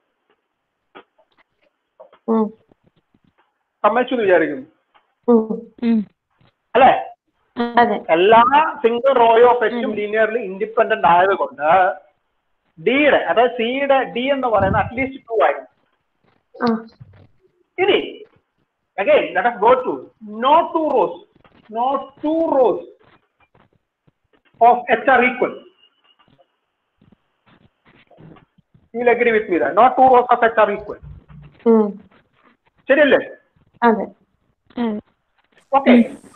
C: ഉം.
A: സമ്മതിച്ചു എന്ന് വിചാരിക്കുന്നു
C: ഉം.
B: ഉം.
A: അല്ലേ
C: അതെ
A: എല്ലാ സിംഗിൾ റോയോ ഓഫ് എച്ചും ലീനിയർലി ഇൻഡിപെൻഡന്റ് ആയതുകൊണ്ട് ഡിയുടെ അതായത് സിയുടെ ഡി എന്ന് പറയുന്നത് അറ്റ്ലീസ്റ്റ് ടു ആയിരിക്കും
C: ആ
A: ഇനി again let us go to no two rows no two rows of h are equal you agree with me not two rows of H are equal
C: ഉം.
A: ശരിയല്ലേ
C: അതെ
A: okay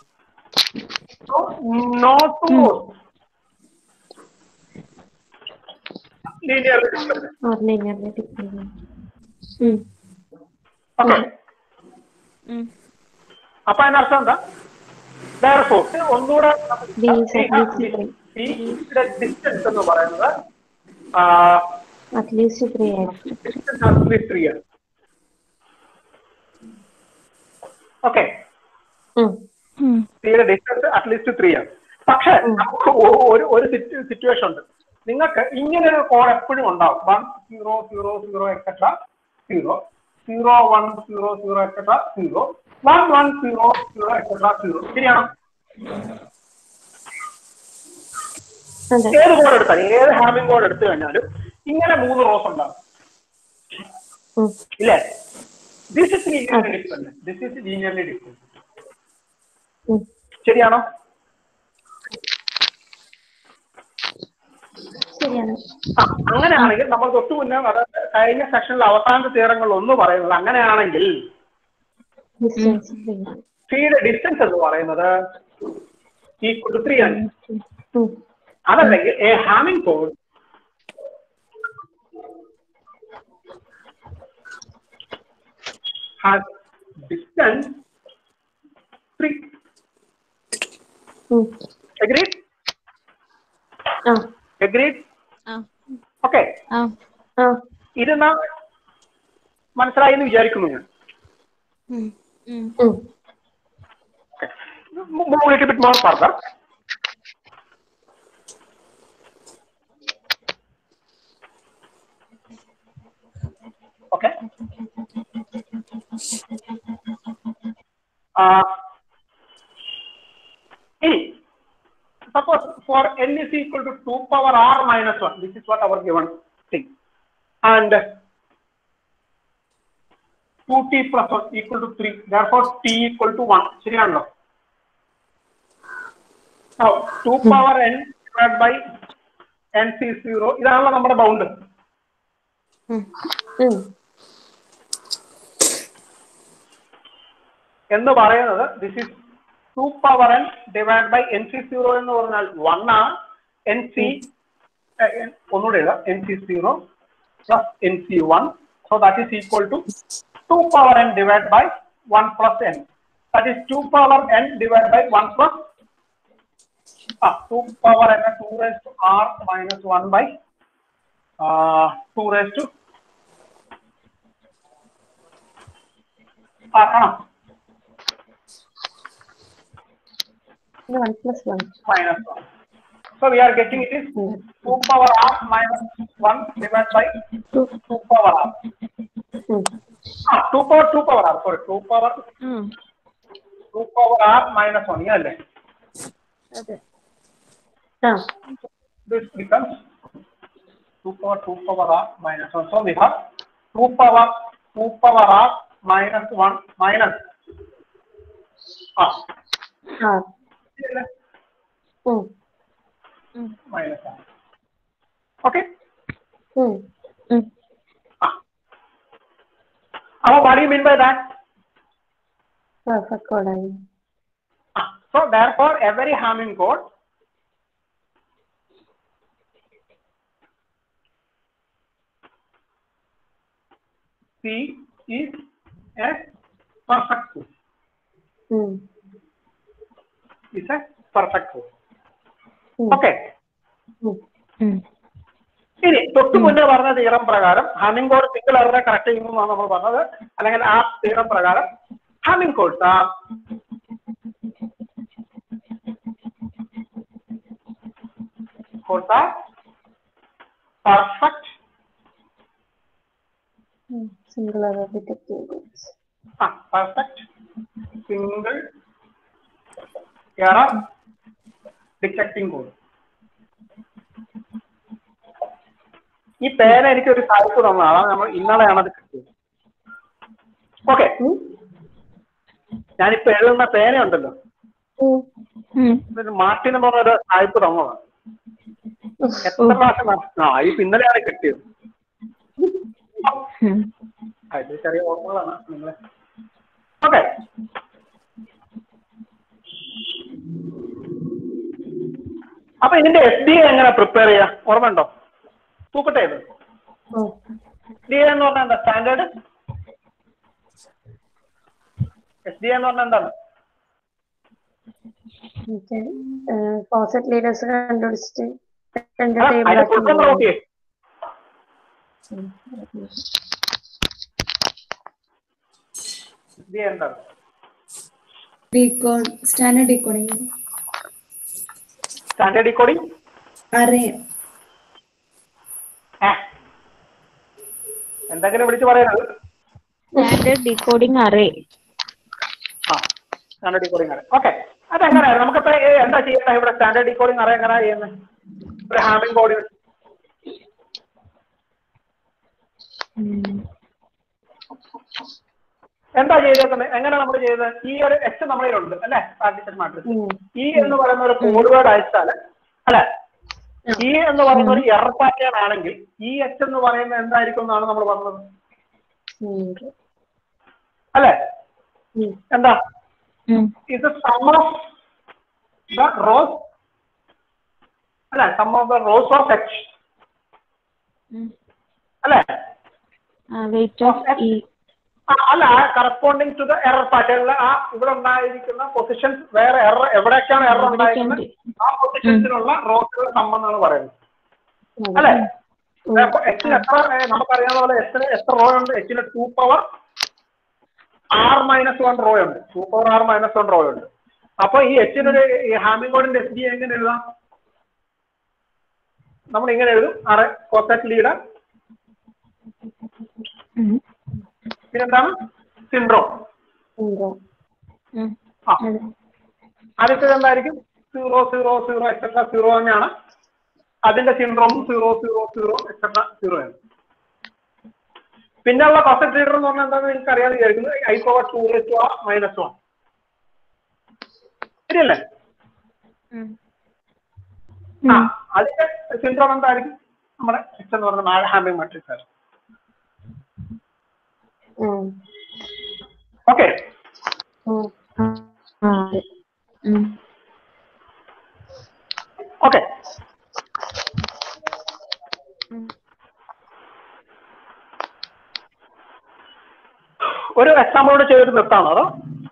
A: not two rows linearly dependent
C: or linearly dependent
A: okay അപ്പൊ അതിനർത്ഥം എന്താ Therefore, ഒന്നുകൂടെ
C: B is at least three.
A: Distance എന്ന് പറയുന്നത്
C: at least three ആയിരിക്കും
A: ഡിസ്റ്റൻസ് ത്രീ ആണ് ഓക്കെ
C: ഉം.
A: സിയുടെ ഡിസ്റ്റൻസ് അറ്റ്ലീസ്റ്റ് ത്രീ ആണ് പക്ഷെ നമുക്ക് ഒ- ഒരു ഒരു സിറ്റുവേഷൻ ഉണ്ട് നിങ്ങൾക്ക് ഇങ്ങനെ ഒരു കോഡ് എപ്പോഴും ഉണ്ടാവും one zero zero zero etcetera zero zero one zero zero etcetera zero one one zero zero etcetera zero ശരിയാണോ
C: അതെ
A: ഏത് കോഡ് എടുത്താലും ഏത് ഹാമിംഗ് കോഡ് എടുത്തു കഴിഞ്ഞാലും ഇങ്ങനെ മൂന്ന് റോസ് ഉണ്ടാവും
C: ഉം.
A: ഇല്ലേ this is linearly different this is linearly different
C: ഉം.
A: ശരിയാണോ
C: ശരിയാണ്
A: ആ, അങ്ങനെയാണെങ്കിൽ നമ്മൾ തൊട്ടു മുന്നേ അതായത് കഴിഞ്ഞ സെഷനിൽ അവസാനത്തെ തീരങ്ങളിൽ ഒന്ന് പറയുന്നത് അങ്ങനെയാണെങ്കിൽ
C: ഡിസ്റ്റൻസ് ത്രീ
A: സിയുടെ ഡിസ്റ്റൻസ് എന്ന് പറയുന്നത് ഈക്വൽ ടു ത്രീ ആണ്
C: ഉം.
A: അതല്ലെങ്കിൽ a Hamming code has distance three.
C: ഉം.
A: Agreed?
C: ആ
A: Agreed?
B: ആ
A: Okay.
B: ആ
C: ആ
A: ഇത് നാം മനസ്സിലായി എന്ന് വിചാരിക്കുന്നു ഞാൻ
B: ഉം.
C: ഉം.
A: move a little bit more further. Okay. Uh, ഇനി suppose for n is equal to 2 power r minus 1, this is what our given thing. And 2t plus 1 equal to 3, therefore t equal to 1. ശരിയാണല്ലോ Now, 2 power n divided by n c 0 ഇതാണല്ലോ നമ്മുടെ bound
C: ഉം.
A: എന്ന് പറയുന്നത് this is two power N divide by N C zero എന്ന് പറഞ്ഞാൽ one ആണ് N C ഒന്നുകൂടെ എഴുതാം N C zero plus N C one so that is equal to two power N divide by one plus N that is two power N divide by one plus ആ two power N two raise to R minus one by two raise two ആണോ
C: ഇത് one plus one
A: minus 1. So we are getting it is 2 power r minus 1 divided by 2 power r.
C: ഉം.
A: Ah, 2 power 2 power r, sorry, 2 power
B: ഉം.
A: 2 power r minus 1, yeah, അല്ലേ?
B: അതെ
C: ആ
A: This becomes 2 power 2 power r minus 1. So we have 2 power 2 power r minus 1 minus ah,
C: ആ
A: ഇല്ലേ?
C: ഉം.
A: minus r. Okay?
C: ഉം. ഉം.
A: Ah. Now, what do you mean by that?
C: Perfect കോഡായി
A: Ah, So therefore, every Hamming code C is a perfect code.
C: ഉം.
A: Is a perfect code.
C: ഉം.
A: Okay.
C: ഉം.
B: ഉം.
A: ഇനി തൊട്ടു മുന്നേ പറഞ്ഞ തീരം പ്രകാരം ഹാമിംഗ് കോഡ് സിംഗിൾ എററെ കറക്റ്റ് ചെയ്യുന്നു എന്നാണ് നമ്മൾ പറഞ്ഞത് അല്ലെങ്കിൽ ആ തീരം പ്രകാരം ഹാമിംഗ് കോഡ്സ് ആ കോഡ്സ് ആ പെർഫെക്റ്റ്
C: ഉം. Single error detecting codes.
A: ആ perfect single error detecting code ഈ പേന എനിക്കൊരു സായിപ്പ് തന്നതാണ് അതാണ് നമ്മൾ ഇന്നലെയാണ് അത് കിട്ടിയത് ഓക്കെ
C: ഉം.
A: ഞാനിപ്പോ എഴുതുന്ന പേന ഉണ്ടല്ലോ
C: ഉം.
B: ഉം.
A: ഇതൊരു മാർട്ടിൻ എന്ന് പറഞ്ഞൊരു സായിപ്പ് തന്നതാണ് എത്ര പ്രാവശ്യം നട- ആ ഇപ്പൊ ഇന്നലെയാണ് കിട്ടിയത്
B: ഉം.
A: അത് ചെറിയ ഓർമ്മകളാണ് നിങ്ങളെ ഓക്കെ അപ്പൊ ഇതിന്റെ എസ് ഡി എങ്ങനെ പ്രിപ്പയർ ചെയ്യാ ഓർമ്മ ഉണ്ടോ തൂക്കട്ടെ ഇത്
C: ഓ
A: എസ് ഡി എന്ന് പറഞ്ഞാൽ എന്താ സ്റ്റാൻഡേർഡ് എസ് ഡി എന്ന് പറഞ്ഞാൽ എന്താണ്
C: കോസറ്റ് ലീഡേഴ്സ് കണ്ടുപിടിച്ചിട്ട് രണ്ട്
A: അല്ല,
C: ടേബിൾ
A: അതിന്റെ
C: ആക്കി
A: full form നോക്കിയേ എസ് ഡി എന്താണ്
E: decode standard decoding
A: standard decoding
E: array
A: എന്തെങ്കിലും വിളിച്ച് പറയരുത്
B: സ്റ്റാൻഡേർഡ് ഡീകോഡിംഗ് അറേ
A: ആ സ്റ്റാൻഡേർഡ് ഡീകോഡിംഗ് അറിയാം ഓക്കെ അതെങ്ങനെയാണ് നമുക്കിപ്പോ ഏ, എന്താ ചെയ്യേണ്ടത് ഇവിടെ സ്റ്റാൻഡേർഡ് ഡീകോഡിംഗ് അറിയാം എങ്ങനെയാ ചെയ്യുന്നത് ഒരു ഹാമിംഗ് ബോഡി എന്താ ചെയ്തേക്കുന്നത് എങ്ങനെ നമ്മൾ ചെയ്തത് ഈ ഒരു എച്ച് നമ്മളിലുണ്ട് അല്ലെ പാർട്ടിഷൻ മാട്രിക്സ് ഈ എന്ന് പറയുന്ന ഒരു കോഡ് വേർഡ് അയച്ചാല് അല്ലെ ഈ എന്ന് പറയുന്ന ഒരു എറർ പാറ്റേൺ ആണെങ്കിൽ ഈ എച്ച് എന്ന് പറയുന്നത് എന്തായിരിക്കും എന്നാണ് നമ്മൾ പറഞ്ഞത് അല്ലെ എന്താ ഇത് സം ഓഫ് ദ റോസ് അല്ലെ sum of the rows of H അല്ലെ
B: വെയിറ്റ് ഓഫ് ഇ
A: ആ, അല്ല കറസ്പോണ്ടിങ് ടു ദ എറർ പാറ്റേണിൽ ആ ഇവിടെ ഉണ്ടായിരിക്കുന്ന പൊസിഷൻസ് വേറെ എറർ എവിടേക്കാണ് എറർ ഉണ്ടായിരിക്കുന്നത് ആ പൊസിഷൻസിനുള്ള റോസുകൾ സംബന്ധമാണ് പറയുന്നത് അല്ലെ അപ്പൊ എച്ചിന് എത്ര ഏ, നമുക്കറിയാവുന്ന പോലെ എച്ചിന് എത്ര റോ ഉണ്ട് എച്ചിന് two power R minus one row ഉണ്ട് two power R minus one row ഉണ്ട് അപ്പൊ ഈ എച്ചിനൊരു ഹാമിംഗ് കോഡിന്റെ എസ് ഡി എങ്ങനെ എഴുതാം നമ്മൾ ഇങ്ങനെ എഴുതും ആറ് കോസറ്റ് ലീഡർ പിന്നെന്താണ് സിൻഡ്രോം ആ ആദ്യത്തേത് എന്തായിരിക്കും zero zero zero etcetera zero തന്നെയാണ് അതിന്റെ syndrome zero zero zero etcetera zero ആണ് പിന്നെയുള്ള കോസറ്റ് ലീഡർ എന്ന് പറഞ്ഞാൽ എന്താണെന്ന് എനിക്ക് അറിയാതെ വിചാരിക്കുന്നത് ഐ പവർ ടു ടു ആ മൈനസ് വൺ ശരിയല്ലേ ആ അതിന്റെ സിൻഡ്രോം എന്തായിരിക്കും നമ്മുടെ എക്സ് എന്ന് പറയുന്ന നാല് ഹാമിംഗ് മാട്രിക്സ് ആണ് ഓക്കെ ഓക്കെ ഒരു എക്സാമ്പിളോട് ചെയ്തിട്ട് നിർത്താണോ അതോ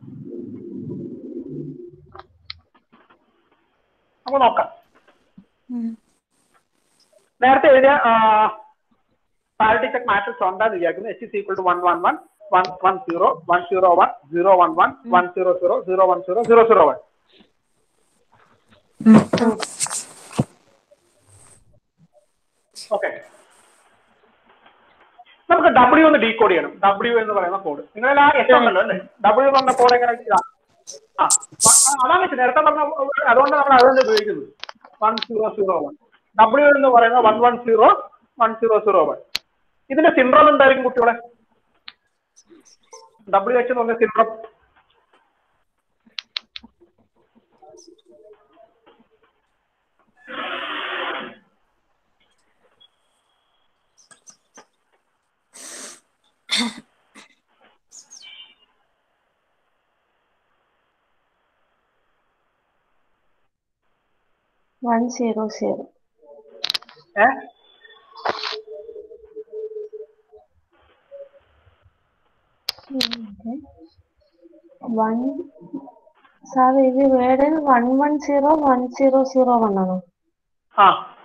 A: നമുക്ക് നോക്കാം നേരത്തെ എഴുതിയ പാരിറ്റി ചെക്ക് മാട്രിക്സ് ഉണ്ടാന്ന് വിചാരിക്കുന്നു H is equal to one one one one one zero one zero one zero one one one zero zero zero one zero zero zero one okay നമുക്ക് ഡബ്ല്യു ഒന്ന് ഡീകോഡ് ചെയ്യണം W എന്ന് പറയുന്ന code നിങ്ങൾ ആ S ഉണ്ടല്ലോ അല്ലേ W എന്ന് പറഞ്ഞ കോഡ് എങ്ങനെ ഇതാ. ആ വ- ആ, അതാണ് വെച്ചത്. നേരത്തെ പറഞ്ഞ അതുകൊണ്ട് നമ്മൾ അതുകൊണ്ട് ഉപയോഗിക്കുന്നത് one zero zero one W എന്ന് പറയുന്ന one one zero one zero zero one ഇതിന്റെ സിൻഡ്രോം എന്തായിരിക്കും കുട്ടികളെ ഡബ്ല്യു എച്ച് എന്ന് പറഞ്ഞ സിൻഡ്രോം
C: വൺ സീറോ സീറോ
A: ഏഹ്
C: വൺ സാർ ഇത് word one one zero one zero zero one ആണോ
A: ആ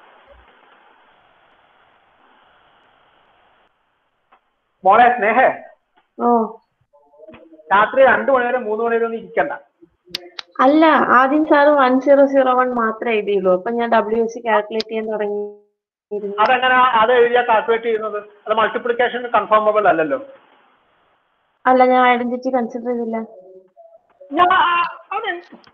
A: മോളെ സ്നേഹേ
C: ഓ
A: രാത്രി രണ്ടു മണി വരെ മൂന്ന് മണി വരെ ഒന്നും ഇരിക്കണ്ട
C: അല്ല ആദ്യം sir one zero zero one മാത്രമേ എഴുതിയുള്ളൂ അപ്പൊ ഞാൻ ഡബ്ല്യു എസ് സി കാൽക്കുലേറ്റ് ചെയ്യാൻ തുടങ്ങിയിരുന്നു
A: അതെങ്ങനെ അത് എഴുതിയാ കാൽക്കുലേറ്റ് ചെയ്യുന്നത് അത് മൾട്ടിപ്ലിക്കേഷൻ കൺഫേമബിൾ അല്ലല്ലോ
C: അല്ല ഞാൻ ഐഡന്റിറ്റി കൺസിഡർ ചെയ്തില്ല
A: ഞാൻ അതെ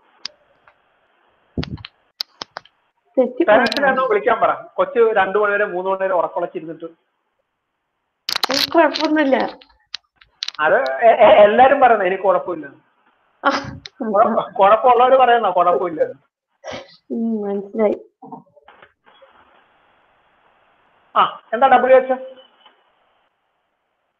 C: തെറ്റി
A: പേരൻസിനെ ഒന്ന് വിളിക്കാൻ പറ കൊച്ചു രണ്ടു മണി വരെ മൂന്ന് മണി വരെ ഉറക്കുളച്ചിരുന്നിട്ട്
C: കുഴപ്പമൊന്നുമില്ല
A: അത് എ- എ- എല്ലാരും പറയുന്നത് എനിക്ക് കുഴപ്പമില്ല കുഴപ്പ- കുഴപ്പമുള്ളവര് പറയുന്ന കുഴപ്പമില്ല
C: ഉം, മനസ്സിലായി
A: ആ എന്താ ഡബ്ല്യു എച്ച്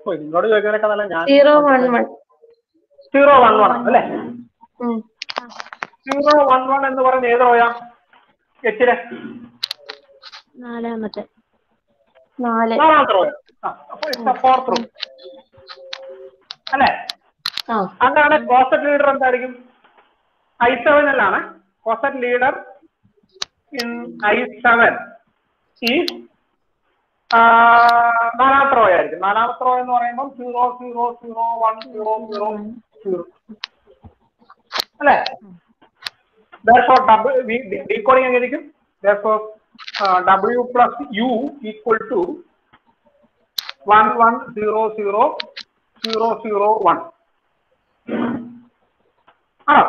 A: ഓ നിങ്ങളോട് ചോദിക്കുന്നതിനൊക്കെ നല്ല ഞാൻ
C: zero one one
A: zero one one അല്ലേ
C: ഉം.
A: സീറോ വൺ വൺ എന്ന് പറയുന്നത് ഏത് റോയാ എച്ചിലെ
B: നാലാമത്തെ
C: നാല്
A: നാലാമത്തെ റോയ അപ്പൊ ഫോർത്ത് റോ അല്ലേ
C: ആ
A: അങ്ങനെയാണ് കോസറ്റ് ലീഡർ എന്തായിരിക്കും ഐ സെവനിലാണ് coset leader in I seven ഈ നാലാമത്തെ റോ ആയിരിക്കും നാലാമത്തെ റോ എന്ന് പറയുമ്പോൾ zero zero zero one zero zero zero അല്ലേ therefore ഡബിൾ ഡീകോഡിംഗ് എങ്ങനെയിരിക്കും therefore W plus U equal to one one zero zero zero zero one ആണോ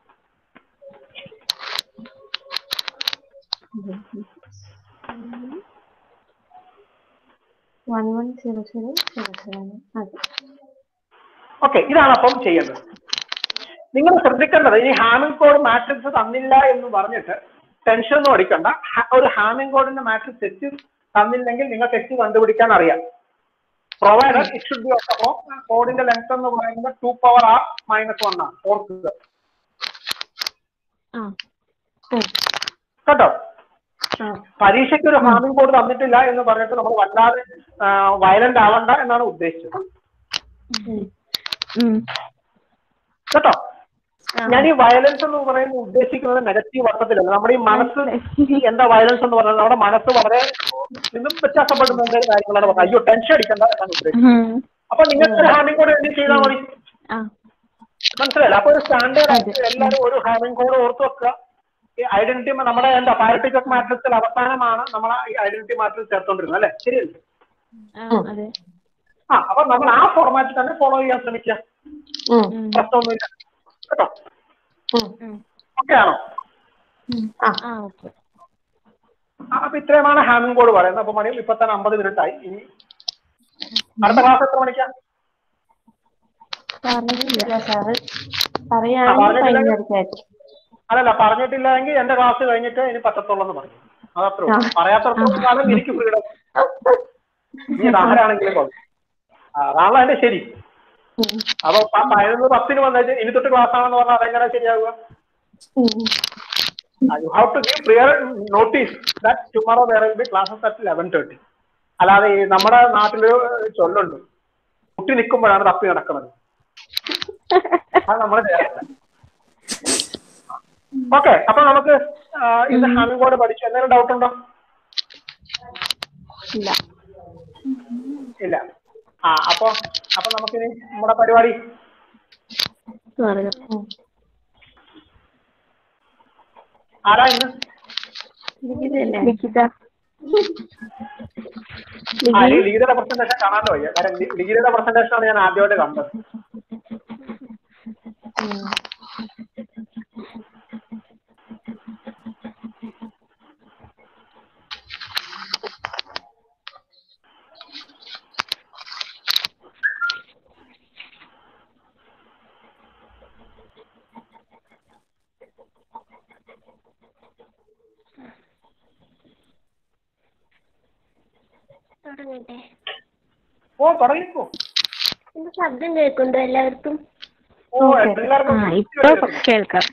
C: one one zero zero zero zero അതെ
A: okay ഇതാണ് അപ്പം ചെയ്യേണ്ടത് നിങ്ങൾ ശ്രദ്ധിക്കേണ്ടത് ഈ ഹാമിംഗ് കോഡ് മാട്രിക്സ് തന്നില്ല എന്ന് പറഞ്ഞിട്ട് ടെൻഷൻ ഒന്നും അടിക്കണ്ട ഹ- ഒരു ഹാമിംഗ് കോഡിന്റെ മാട്രിക്സ് തെറ്റ് തന്നില്ലെങ്കിൽ നിങ്ങൾക്ക് തെറ്റ് കണ്ടുപിടിക്കാൻ അറിയാം പ്രൊവൈഡർ ഇറ്റ് ഷുഡ് ബി അപ്പോ കോഡിന്റെ ലെങ്ത് എന്ന് പറയുന്നത് two power R minus one ആണ് ഓർക്കുക
B: ആ
A: കേട്ടോ
C: ആ
A: പരീക്ഷയ്ക്ക് ഒരു ഹാമിംഗ് കോഡ് തന്നിട്ടില്ല എന്ന് പറഞ്ഞിട്ട് നമ്മൾ വല്ലാതെ വയലന്റ് ആവണ്ട എന്നാണ് ഉദ്ദേശിച്ചത്
B: ഉം.
A: കേട്ടോ
C: ആ.
A: ഞാൻ ഈ വയലൻസ് എന്ന് പറയുന്നത് ഉദ്ദേശിക്കുന്നത് നെഗറ്റീവ് അർത്ഥത്തിലല്ല നമ്മുടെ ഈ മനസ്സ് ഈ എന്താ വയലൻസ് എന്ന് പറയുന്നത് നമ്മുടെ മനസ്സ് വളരെ നിന്നും വ്യത്യാസപ്പെടുന്ന എന്തെങ്കിലും കാര്യങ്ങളാണ് പറയുന്നത് അയ്യോ ടെൻഷൻ അടിക്കണ്ട എന്നാണ് ഉദ്ദേശിച്ചത്
B: ഉം.
A: അപ്പൊ നിങ്ങൾക്ക് ഒരു ഹാമിംഗ് കോഡ് എഴുതി ചെയ്താൽ മതി
B: ആ
A: മനസ്സിലായില്ല അപ്പൊ ഒരു സ്റ്റാൻഡേർഡ് ആയിട്ട് എല്ലാവരും ഒരു ഹാമിംഗ് കോഡ് ഓർത്ത് വെക്കുക ഈ ഐഡന്റിറ്റി നമ്മുടെ എന്താ പാരറ്റിക് മാട്രിക്സിൽ അവസാനമാണ് നമ്മൾ ഈ ഐഡന്റിറ്റി മാട്രിക്സ് ചേർത്തോണ്ടിരുന്നത് അല്ലേ ശരിയല്ലേ
B: ആ, അതെ
A: ആ അപ്പൊ നമ്മൾ ആ ഫോർമാറ്റിൽ തന്നെ ഫോളോ ചെയ്യാൻ ശ്രമിക്കുക
C: ഉം.
B: ഉം.
A: പ്രശ്നമൊന്നുമില്ല കേട്ടോ
C: ഉം.
A: ഓക്കെ ആണോ
C: ആ
B: ആ ഓക്കെ
A: ആ, അപ്പൊ ഇത്രയുമാണ് ഹാമിംഗ് കോഡ് പറയുന്നത് അപ്പൊ മണിയും ഇപ്പൊ തന്നെ അമ്പത് മിനിറ്റ് ആയി ഇനി അടുത്ത ക്ലാസ് എത്ര മണിക്കാ
C: പറഞ്ഞിട്ടില്ല സാറ് പറയുകയാണെങ്കിൽ
A: പറഞ്ഞിട്ടില്ല.
C: ഭയങ്കരമായിരിക്കും
A: അല്ലല്ല പറഞ്ഞിട്ടില്ലെങ്കിൽ എന്റെ ക്ലാസ് കഴിഞ്ഞിട്ട് ഇനി പറ്റത്തുള്ളൂ എന്ന് പറഞ്ഞു അതത്രേ ഉള്ളൂ പറയാത്തടത്തോളം കാലം എനിക്ക് ഫ്രീഡം നീ ഇത് ആരാണെങ്കിലും കുഴപ്പം. ആ, അതാണല്ലോ അതിന്റെ ശരി
C: ഉം.
A: അപ്പൊ പ- പതിനൊന്ന് പത്തിന് വന്നിട്ട് ഇനി തൊട്ട് ക്ലാസ് ആണെന്ന് പറഞ്ഞാൽ അതെങ്ങനെ ശരിയാവുക
C: ഉം.
A: You have to give clear notice that tomorrow there will be classes at eleven thirty അല്ലാതെ ഈ നമ്മുടെ നാട്ടില് ചൊല്ലുണ്ട് കുട്ടി നിൽക്കുമ്പോഴാണ് തപ്പി നടക്കുന്നത് അത് നമ്മൾ ഓക്കെ അപ്പൊ നമുക്ക് ആ, ഇത് ഹാമിംഗ് കോഡ് പഠിച്ചു എന്തെങ്കിലും ഡൗട്ട് ഉണ്ടോ
C: ഇല്ല
A: ഇല്ല ആ അപ്പൊ അപ്പൊ നമുക്കിനി നമ്മുടെ പരിപാടി
C: ഉം.
A: ആരാ ഇന്ന്
C: ഇരിക്കുന്നില്ലേ?
A: ആ ഈ ലീഗയുടെ പ്രസന്റേഷൻ കാണാൻ വയ്യ കാരണം ലീ- ലീഗയുടെ പ്രസന്റേഷൻ ആണ് ഞാൻ ആദ്യമായിട്ട് കണ്ടത്
C: ഉം.
D: തുടങ്ങട്ടെ
A: ഓ തുടങ്ങിക്കോ
D: എന്റെ ശബ്ദം കേൾക്കുന്നുണ്ടോ എല്ലാവർക്കും
A: ഓ എല്ലാവർക്കും
B: ആ ഇപ്പൊ കേൾക്കാം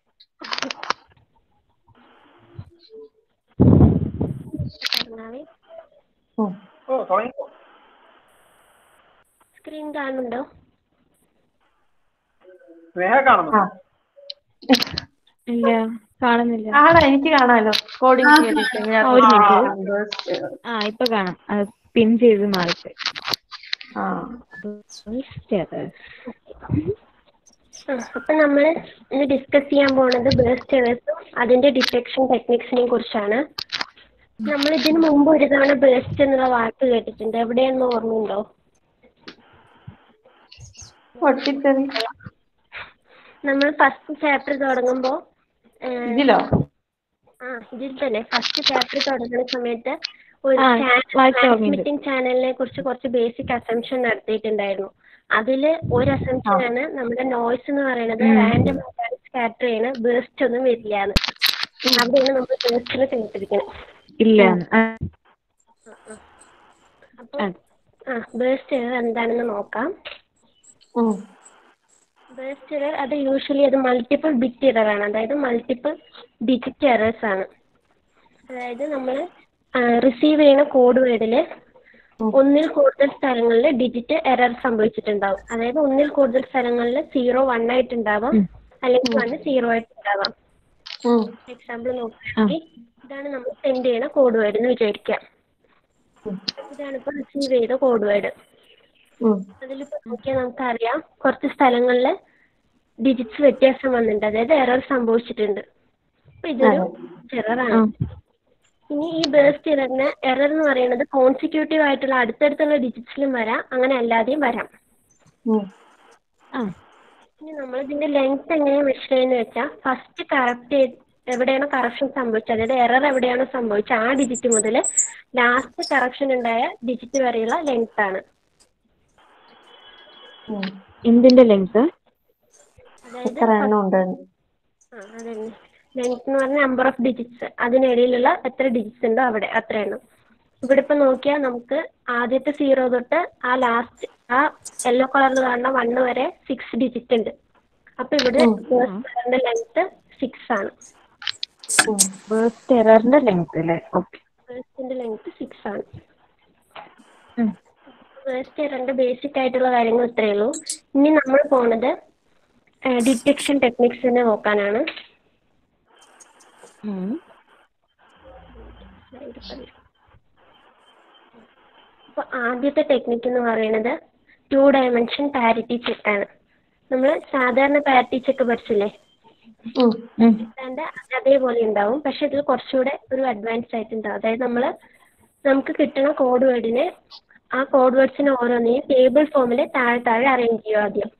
D: പറഞ്ഞാവേ
C: ഉം.
A: ഓ തുടങ്ങിക്കോ
D: സ്ക്രീൻ കാണുന്നുണ്ടോ
A: സ്നേഹ കാണുന്നു
C: ആ
B: ഇല്ല കാണുന്നില്ല
C: കാണാം എനിക്ക് കാണാലോ കോഡിംഗ് ചെയ്തിട്ട് ഞാൻ
B: ഒരു മിനിറ്റ്.
C: numbers,
B: ആ ഇപ്പൊ കാണാം പിൻ ചെയ്ത് മാറിട്ട്
C: ആ
D: ആ, അപ്പൊ നമ്മൾ ഇന്ന് ഡിസ്കസ് ചെയ്യാൻ പോണത് ബേസ്റ്റേഴ്സും അതിന്റെ ഡിറ്റക്ഷൻ ടെക്നിക്സിനെയും കുറിച്ചാണ് നമ്മൾ ഇതിനു മുമ്പ് ഒരു തവണ ബേസ്റ്റ് എന്നുള്ള വാക്ക് കേട്ടിട്ടുണ്ട് എവിടെയെന്ന് ഓർമ്മയുണ്ടോ
C: പൊട്ടിത്തെറി
D: നമ്മൾ ഫസ്റ്റ് ചാപ്റ്റർ തുടങ്ങുമ്പോ
C: ഇതിലോ
D: ആ ഇതിൽ തന്നെ ഫസ്റ്റ് ചാപ്റ്റർ തുടങ്ങുന്ന സമയത്ത് ഒരു
B: ആ, വായിച്ച ഓർമ്മയുണ്ട്.
D: ട്രാൻസ്മിറ്റിംഗ് ചാനലിനെ കുറിച്ച് കുറച്ച് ബേസിക് അസംഷൻ നടത്തിയിട്ടുണ്ടായിരുന്നു അതില് ഒരു അസംഷൻ ആണ് നമ്മുടെ നോയ്സ് എന്ന് പറയുന്നത് റാൻഡം ആയിട്ടാണ് സ്കാറ്റർ ചെയ്യണ ബേസ്റ്റ് ഒന്നും വരില്ല എന്ന് അവിടെയാണ് നമ്മൾ ബേസ്റ്റിന് ചേർത്തിരിക്കുന്നത്
B: ഇല്ല ആ,
D: അപ്പൊ
B: ആ.
D: ആ ബേസ്റ്റ് എറർ എന്താണെന്ന് നോക്കാം
C: ഉം.
D: ബേസ്റ്റ് എറർ അത് യൂഷ്വലി അത് മൾട്ടിപ്പിൾ ബിറ്റ് എറർ ആണ് അതായത് മൾട്ടിപ്പിൾ ഡിജിറ്റ് എറേഴ്സ് ആണ് അതായത് നമ്മൾ റിസീവ് ചെയ്യുന്ന കോഡ് വേർഡിൽ ഒന്നിൽ കൂടുതൽ സ്ഥലങ്ങളിൽ ഡിജിറ്റ് എറർ സംഭവിച്ചിട്ടുണ്ടാവും അതായത് ഒന്നിൽ കൂടുതൽ സ്ഥലങ്ങളിൽ സീറോ വൺ ആയിട്ടുണ്ടാവാം അല്ലെങ്കിൽ വൺ സീറോ ആയിട്ടുണ്ടാവാം
C: ഉം.
D: എക്സാമ്പിൾ നോക്കുകയാണെങ്കിൽ ഇതാണ് നമ്മൾ സെൻഡ് ചെയ്യുന്ന കോഡ് വേർഡ് എന്ന് വിചാരിക്കാം ഇതാണ് ഇപ്പോൾ റിസീവ് ചെയ്ത കോഡ് വേർഡ്
C: ഉം.
D: അതിലിപ്പോൾ നോക്കിയാൽ നമുക്കറിയാം കുറച്ച് സ്ഥലങ്ങളിൽ ഡിജിറ്റ്സ് വ്യത്യാസം വന്നിട്ടുണ്ട് അതായത് എറർ സംഭവിച്ചിട്ടുണ്ട് അപ്പൊ ഇതൊരു എററാണ് ഇനി ഈ ബേസ്റ്റ് എററിന് എറർ എന്ന് പറയുന്നത് കോൺസിക്യൂട്ടീവ് ആയിട്ടുള്ള അടുത്തടുത്തുള്ള ഡിജിറ്റ്സിലും വരാം അങ്ങനെ അല്ലാതെയും വരാം
C: ഉം.
D: ഇനി നമ്മൾ ഇതിന്റെ ലെങ്ത് എങ്ങനെയാണ് മെഷർ ചെയ്യുന്നത് വെച്ചാൽ ഫസ്റ്റ് കറക്റ്റ് എവിടെയാണോ കറക്ഷൻ സംഭവിച്ചത് അതായത് എറർ എവിടെയാണോ സംഭവിച്ചത് ആ ഡിജിറ്റ് മുതൽ ലാസ്റ്റ് കറക്ഷൻ ഉണ്ടായ ഡിജിറ്റ് വരെയുള്ള ലെങ്ത് ആണ്
C: ഉം.
B: എന്തിന്റെ ലെങ്ത്
D: അതായത്
C: എത്ര എണ്ണം ഉണ്ട്
D: ആ അതന്നെ ലെങ്ത് എന്ന് പറഞ്ഞാൽ നമ്പർ ഓഫ് ഡിജിറ്റ്സ് അതിനിടയിലുള്ള എത്ര ഡിജിറ്റ്സ് ഉണ്ടോ അവിടെ അത്ര എണ്ണം ഇവിടെ ഇപ്പൊ നോക്കിയാൽ നമുക്ക് ആദ്യത്തെ സീറോ തൊട്ട് ആ ലാസ്റ്റ് ആ യെല്ലോ കളറിൽ കാണുന്ന വണ്ണ് വരെ സിക്സ് ഡിജിറ്റ് ഉണ്ട് അപ്പൊ ഇവിടെ ലെങ്ത് ലെങ്ത് സിക്സ് ആണ്
B: ബേസ്റ്റ് എററിന്റെ ലെങ്ത് അല്ലേ ഓക്കെ
D: ഫേസ്റ്റിന്റെ ലെങ്ത് സിക്സ് ആണ് ഫേസ്റ്റ് രണ്ട് ബേസിക് ആയിട്ടുള്ള കാര്യങ്ങൾ ഇത്രയേ ഉള്ളൂ ഇനി നമ്മൾ പോണത് ഡിറ്റക്ഷൻ ടെക്നിക്സിനെ നോക്കാനാണ് അപ്പൊ ആദ്യത്തെ ടെക്നിക്ക് എന്ന് പറയുന്നത് ടു ഡയമെൻഷൻ പാരിറ്റി ചെക്ക് ആണ് നമ്മൾ സാധാരണ പാരിറ്റി ചെക്ക് പഠിച്ചില്ലേ
C: ഉം.
D: അതിന്റെ അതേപോലെ ഉണ്ടാവും പക്ഷെ ഇതിൽ കുറച്ചുകൂടെ ഒരു അഡ്വാൻസ് ആയിട്ടുണ്ടാവും അതായത് നമ്മൾ നമുക്ക് കിട്ടുന്ന കോഡ് വേർഡിനെ ആ കോഡ് വേർഡ്സിനെ ഓരോന്നിനെയും ടേബിൾ ഫോമിൽ താഴെ താഴെ അറേഞ്ച് ചെയ്യും ആദ്യം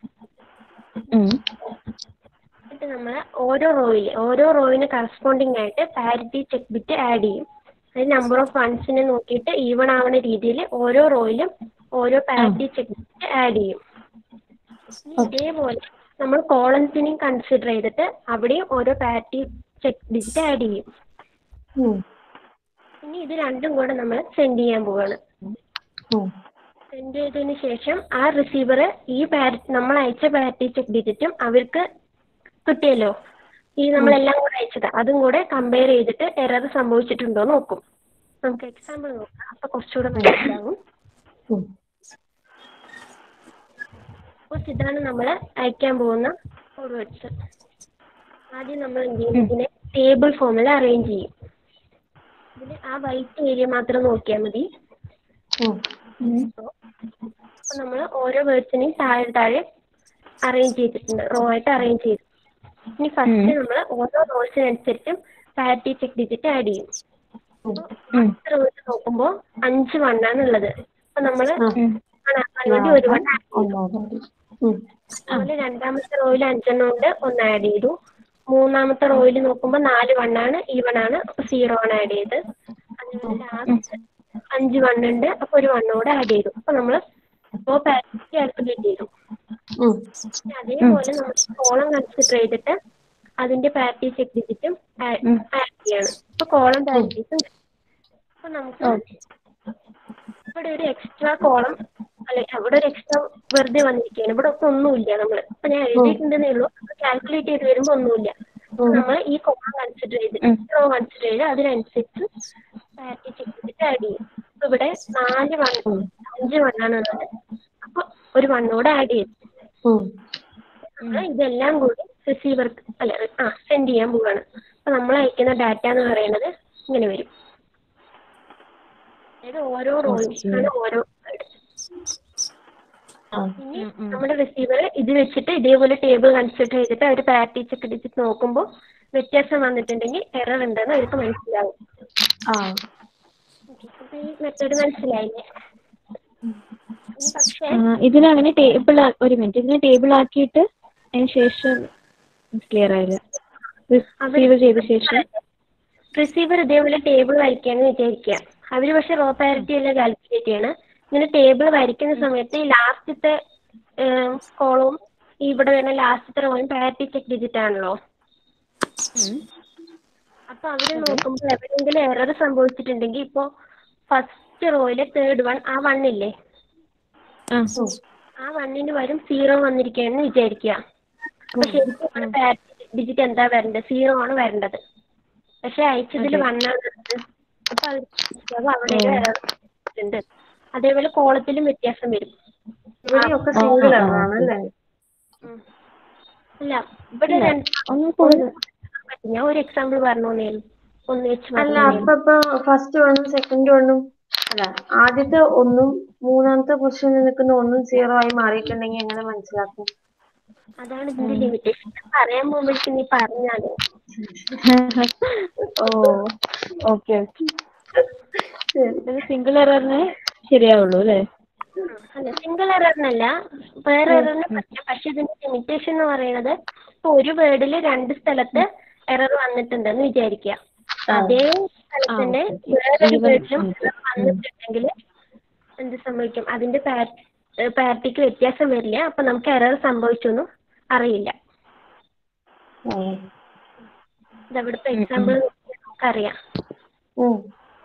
D: എന്നിട്ട് നമ്മൾ ഓരോ റോയിൽ ഓരോ റോയിന് കറസ്പോണ്ടിങ് ആയിട്ട് പാരിറ്റി ചെക്ക് ബിറ്റ് ആഡ് ചെയ്യും അതായത് നമ്പർ ഓഫ് വൺസിനെ നോക്കിയിട്ട് ഈവൺ ആവുന്ന രീതിയിൽ ഓരോ റോയിലും ഓരോ പാരിറ്റി ചെക്ക് ബിറ്റ് ആഡ് ചെയ്യും ഇനി ഇതേപോലെ നമ്മൾ കോളംസിനെയും കൺസിഡർ ചെയ്തിട്ട് അവിടെയും ഓരോ പാരിറ്റി ചെക്ക് ഡിജിറ്റ് ആഡ് ചെയ്യും
C: ഉം.
D: ഇനി ഇത് രണ്ടും കൂടെ നമ്മൾ സെൻഡ് ചെയ്യാൻ പോവാണ്
C: ഉം.
D: സെൻഡ് ചെയ്തതിന് ശേഷം ആ റിസീവർ ഈ പാര നമ്മൾ അയച്ച പാരിറ്റി ചെക്ക് ഡിജിറ്റും അവർക്ക് കിട്ടിയല്ലോ ഈ നമ്മളെല്ലാം കൂടെ അയച്ചത് അതും കൂടെ കമ്പയർ ചെയ്തിട്ട് എറർ സംഭവിച്ചിട്ടുണ്ടോ എന്ന് നോക്കും നമുക്ക് എക്സാമ്പിൾ നോക്കാം അപ്പൊ കുറച്ചുകൂടെ മനസ്സിലാവും
C: ഉം.
D: അപ്പോൾ ഇതാണ് നമ്മൾ അയക്കാൻ പോകുന്ന ഫോർവേഡ്സ് ആദ്യം നമ്മൾ എന്ത് ചെയ്യും ഇതിനെ ടേബിൾ ഫോമിൽ അറേഞ്ച് ചെയ്യും ഇതിൽ ആ വൈറ്റ് ഏരിയ മാത്രം നോക്കിയാൽ മതി
C: ഉം.
D: അപ്പോൾ നമ്മൾ ഓരോ വേർഡ്സിനെയും താഴെ താഴെ അറേഞ്ച് ചെയ്തിട്ടുണ്ട് റോ ആയിട്ട് അറേഞ്ച് ചെയ്തു ഇനി ഫസ്റ്റ് നമ്മൾ ഓരോ റോൾസിനനുസരിച്ചും പാരിറ്റി ചെക്ക് ഡിജിറ്റ് ആഡ് ചെയ്യും ഫസ്റ്റ് റോൾസ് നോക്കുമ്പോൾ അഞ്ച് വണ്ണാണ് ഉള്ളത് അപ്പൊ നമ്മൾ ആക്കാൻ വേണ്ടി ഒരു വൺ ആഡ് ചെയ്തു
C: ഒന്നാമത് ഉം.
D: അതുപോലെ രണ്ടാമത്തെ റോയിൽ അഞ്ചെണ്ണം ഉണ്ട് ഒന്ന് ആഡ് ചെയ്തു മൂന്നാമത്തെ റോയിൽ നോക്കുമ്പോൾ നാല് വണ്ണാണ് ഈ വണ്ണാണ് അപ്പൊ സീറോ ആണ് ആഡ് ചെയ്ത് അതുപോലെ ലാസ്റ്റ് അഞ്ച് വണ്ണുണ്ട് അപ്പൊ ഒരു വണ്ണോടെ ആഡ് ചെയ്തു അപ്പൊ നമ്മൾ റോ പാരിറ്റി കാൽക്കുലേറ്റ് ചെയ്തു
C: ഉം.
D: പിന്നെ അതേപോലെ നമ്മൾ കോളം കൺസിഡർ ചെയ്തിട്ട് അതിന്റെ പാരിറ്റി ചെക്ക് ഡിജിറ്റും ആഡ് ചെയ്യാണ് അപ്പൊ കോളം പാരിറ്റീസും അപ്പൊ നമുക്ക് ഇവിടെ ഒരു എക്സ്ട്രാ കോളം അല്ലെ അവിടെ ഒരു എക്സ്ട്രാ വെറുതെ വന്നിരിക്കുകയാണ് ഇവിടെ ഒക്കെ ഒന്നുമില്ല നമ്മൾ അപ്പൊ ഞാൻ എഴുതിയിട്ടുണ്ടെന്നേ ഉള്ളൂ കാൽക്കുലേറ്റ് ചെയ്ത് വരുമ്പോ ഒന്നുമില്ല നമ്മൾ ഈ കോളം കൺസിഡർ ചെയ്തിട്ട് റോ കൺസിഡർ ചെയ്ത് അതിനനുസരിച്ച് പാരിറ്റി ചെക്ക് ചെയ്തിട്ട് ആഡ് ചെയ്യും അപ്പൊ ഇവിടെ നാല് വൺ അഞ്ച് വണ്ണാണ് ഉള്ളത് അപ്പൊ ഒരു വണ്ണോടെ ആഡ് ചെയ്തു
C: ഉം.
D: നമ്മള് ഇതെല്ലാം കൂടി റിസീവർക്ക് അല്ല ആ സെൻഡ് ചെയ്യാൻ പോവാണ് അപ്പൊ നമ്മൾ അയക്കുന്ന ഡാറ്റ എന്ന് പറയുന്നത് ഇങ്ങനെ വരും അതായത് ഓരോ റോയിലാണ് ഓരോ word.
C: ആ.
D: ഇനി നമ്മുടെ റിസീവർ ഇത് വെച്ചിട്ട് ഇതേപോലെ ടേബിൾ കൺസിഡർ ചെയ്തിട്ട് അവർ പാരിറ്റി ചെക്ക് ഡിജിറ്റ് നോക്കുമ്പോൾ വ്യത്യാസം വന്നിട്ടുണ്ടെങ്കിൽ എറർ ഉണ്ടെന്ന് അവർക്ക് മനസ്സിലാവും
C: ആ.
D: അപ്പൊ ഈ മെത്തേഡ് മനസ്സിലായില്ലേ ഇനി പക്ഷേ
B: ഇതിനങ്ങനെ ടേബിൾ ഒരു മിനിറ്റ് ഇതിനെ ടേബിൾ ആക്കിയിട്ട് അതിന് ശേഷം ക്ലിയർ ആയില്ല റിസീവ് ചെയ്ത ശേഷം
D: റിസീവർ ഇതേപോലെ ടേബിൾ വരയ്ക്കാന്ന് വിചാരിക്കുക അവർ പക്ഷെ റോ പാരിറ്റി അല്ല കാൽക്കുലേറ്റ് ചെയ്യണ ഇങ്ങനെ ടേബിൾ വരയ്ക്കുന്ന സമയത്ത് ഈ ലാസ്റ്റത്തെ കോളവും ഇവിടെ വരുന്ന ലാസ്റ്റത്തെ റോയും പാരിറ്റി ചെക്ക് ഡിജിറ്റ് ആണല്ലോ അപ്പൊ അവര് നോക്കുമ്പോൾ എവിടെയെങ്കിലും എറർ സംഭവിച്ചിട്ടുണ്ടെങ്കിൽ ഇപ്പോ ഫസ്റ്റ് ഫസ്റ്റ് റോയിലെ തേർഡ് വൺ ആ വൺ ഇല്ലേ
B: ആ
D: ആ വണ്ണിന് വരും സീറോ വന്നിരിക്കുകയാണെന്ന് വിചാരിക്കുക അപ്പൊ ശരിക്കും ഇവിടെ പാരന്റ് ഡിജിറ്റ് എന്താ വരേണ്ടത് സീറോ ആണ് വരേണ്ടത് പക്ഷെ അയച്ചതിൽ വണ്ണാണ് വരുന്നത്. അപ്പൊ അവർ മനസ്സിലാവും അവിടെ ഒരു error ഉണ്ട് അതേപോലെ കോളത്തിലും വ്യത്യാസം വരും
C: ഇവിടെയൊക്കെ സിംഗിൾ ആണ് അല്ലേ
D: ഉം. അല്ല ഇവിടെ രണ്ട്
B: ഒന്ന് കൂടുതൽ
D: ഞാൻ ഒരു എക്സാമ്പിൾ പറഞ്ഞോന്നേ ഉള്ളൂ. ഒന്ന് വെച്ച്
C: അല്ല
D: പറഞ്ഞോന്നേ ഉള്ളൂ.
C: അപ്പൊ ഇപ്പൊ ഫസ്റ്റ് വണ്ണും സെക്കൻഡ് വണ്ണും അല്ല ആദ്യത്തെ ഒന്നും മൂന്നാമത്തെ പൊസിഷനിൽ നിൽക്കുന്ന ഒന്നും സീറോ ആയി മാറിയിട്ടുണ്ടെങ്കിൽ എങ്ങനെ മനസ്സിലാക്കും
D: അതാണ് ഇതിന്റെ ലിമിറ്റേഷൻ പറയാൻ പോകുമ്പോഴേക്കും നീ പറഞ്ഞാലോ
B: ഓ ഓക്കെ ഓക്കെ സിംഗിൾ എററിന് ശരിയാവുള്ളൂ അല്ലേ
D: അല്ല സിംഗിൾ എററിനല്ല വേറെ എററിന് പറ്റില്ല പക്ഷെ ഇതിന്റെ ലിമിറ്റേഷൻ എന്ന് പറയുന്നത് ഇപ്പൊ ഒരു വേർഡിൽ രണ്ട് സ്ഥലത്ത് എറർ വന്നിട്ടുണ്ടെന്ന് വിചാരിക്കുക അതേ സ്ഥലത്ത് തന്നെ വേറൊരു വേർഡിലും എറർ വന്നിട്ടുണ്ടെങ്കിൽ എന്ത് സംഭവിക്കും അതിന്റെ പാർട്ടിക്ക് വ്യത്യാസം വരില്ല അപ്പൊ നമുക്ക് എറർ സംഭവിച്ചൊന്നും അറിയില്ല
C: ഉം.
D: ഇതവിടുത്തെ എക്സാമ്പിൾ നമുക്കറിയാം
C: ഉം.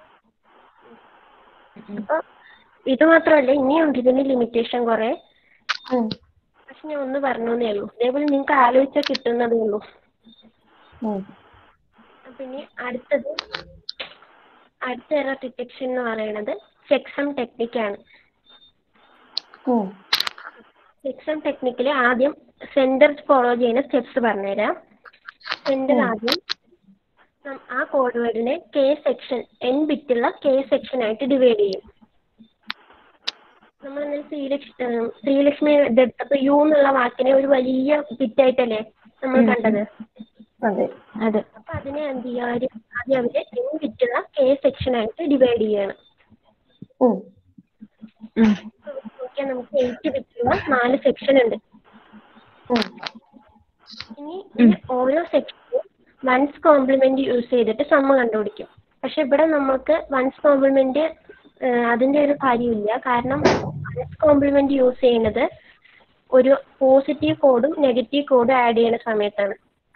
D: അപ്പൊ ഇത് മാത്രമല്ല ഇനിയുണ്ട് ഇതിന് ലിമിറ്റേഷൻ കുറെ
C: ഉം.
D: പക്ഷെ ഞാൻ ഒന്ന് പറഞ്ഞേ ഉള്ളൂ ഇതേപോലെ നിങ്ങൾക്ക് ആലോചിച്ചാൽ കിട്ടുന്നതേ ഉള്ളൂ
C: ഉം.
D: അപ്പൊ ഇനി അടുത്തത് അടുത്ത എറർ ഡിറ്റക്ഷൻ എന്ന് പറയുന്നത് ചെക്സം ടെക്നിക്കാണ്
C: ഉം.
D: ചെക്സം ടെക്നിക്കിൽ ആദ്യം സെന്റർ ഫോളോ ചെയ്യുന്ന സ്റ്റെപ്സ് പറഞ്ഞുതരാം സെന്റർ ആദ്യം നം- ആ കോഡ് വേർഡിനെ കെ സെക്ഷൻ എൻ ബിറ്റുള്ള കെ സെക്ഷൻ ആയിട്ട് ഡിവൈഡ് ചെയ്യും നമ്മൾ ഇന്നലെ ശ്രീലക്ഷ്മി ശ്രീലക്ഷ്മി ഇതെടുത്തപ്പോൾ യു എന്നുള്ള വാക്കിനെ ഒരു വലിയ ബിറ്റായിട്ടല്ലേ നമ്മൾ കണ്ടത്
C: അതെ
B: അതെ
D: അപ്പൊ അതിനെ എന്ത് ചെയ്യുക അവര് ആദ്യം അവര് എൻ ബിറ്റുള്ള കെ സെക്ഷൻ ആയിട്ട് ഡിവൈഡ് ചെയ്യാണ്
C: ഉം.
B: ഉം.
D: നോക്കിയാൽ നമുക്ക് എയ്റ്റ് ബിറ്റുള്ള നാല് സെക്ഷൻ ഉണ്ട്
C: ഉം.
D: ഇനി ഈ ഓരോ സെക്ഷനും വൺസ് കോംപ്ലിമെന്റ് യൂസ് ചെയ്തിട്ട് സമ്മ കണ്ടുപിടിക്കും പക്ഷെ ഇവിടെ നമുക്ക് വൺസ് കോംപ്ലിമെന്റ് അതിന്റെ ഒരു കാര്യമില്ല കാരണം വൺസ് കോംപ്ലിമെന്റ് യൂസ് ചെയ്യുന്നത് ഒരു പോസിറ്റീവ് കോഡും നെഗറ്റീവ് കോഡും ആഡ് ചെയ്യുന്ന സമയത്താണ്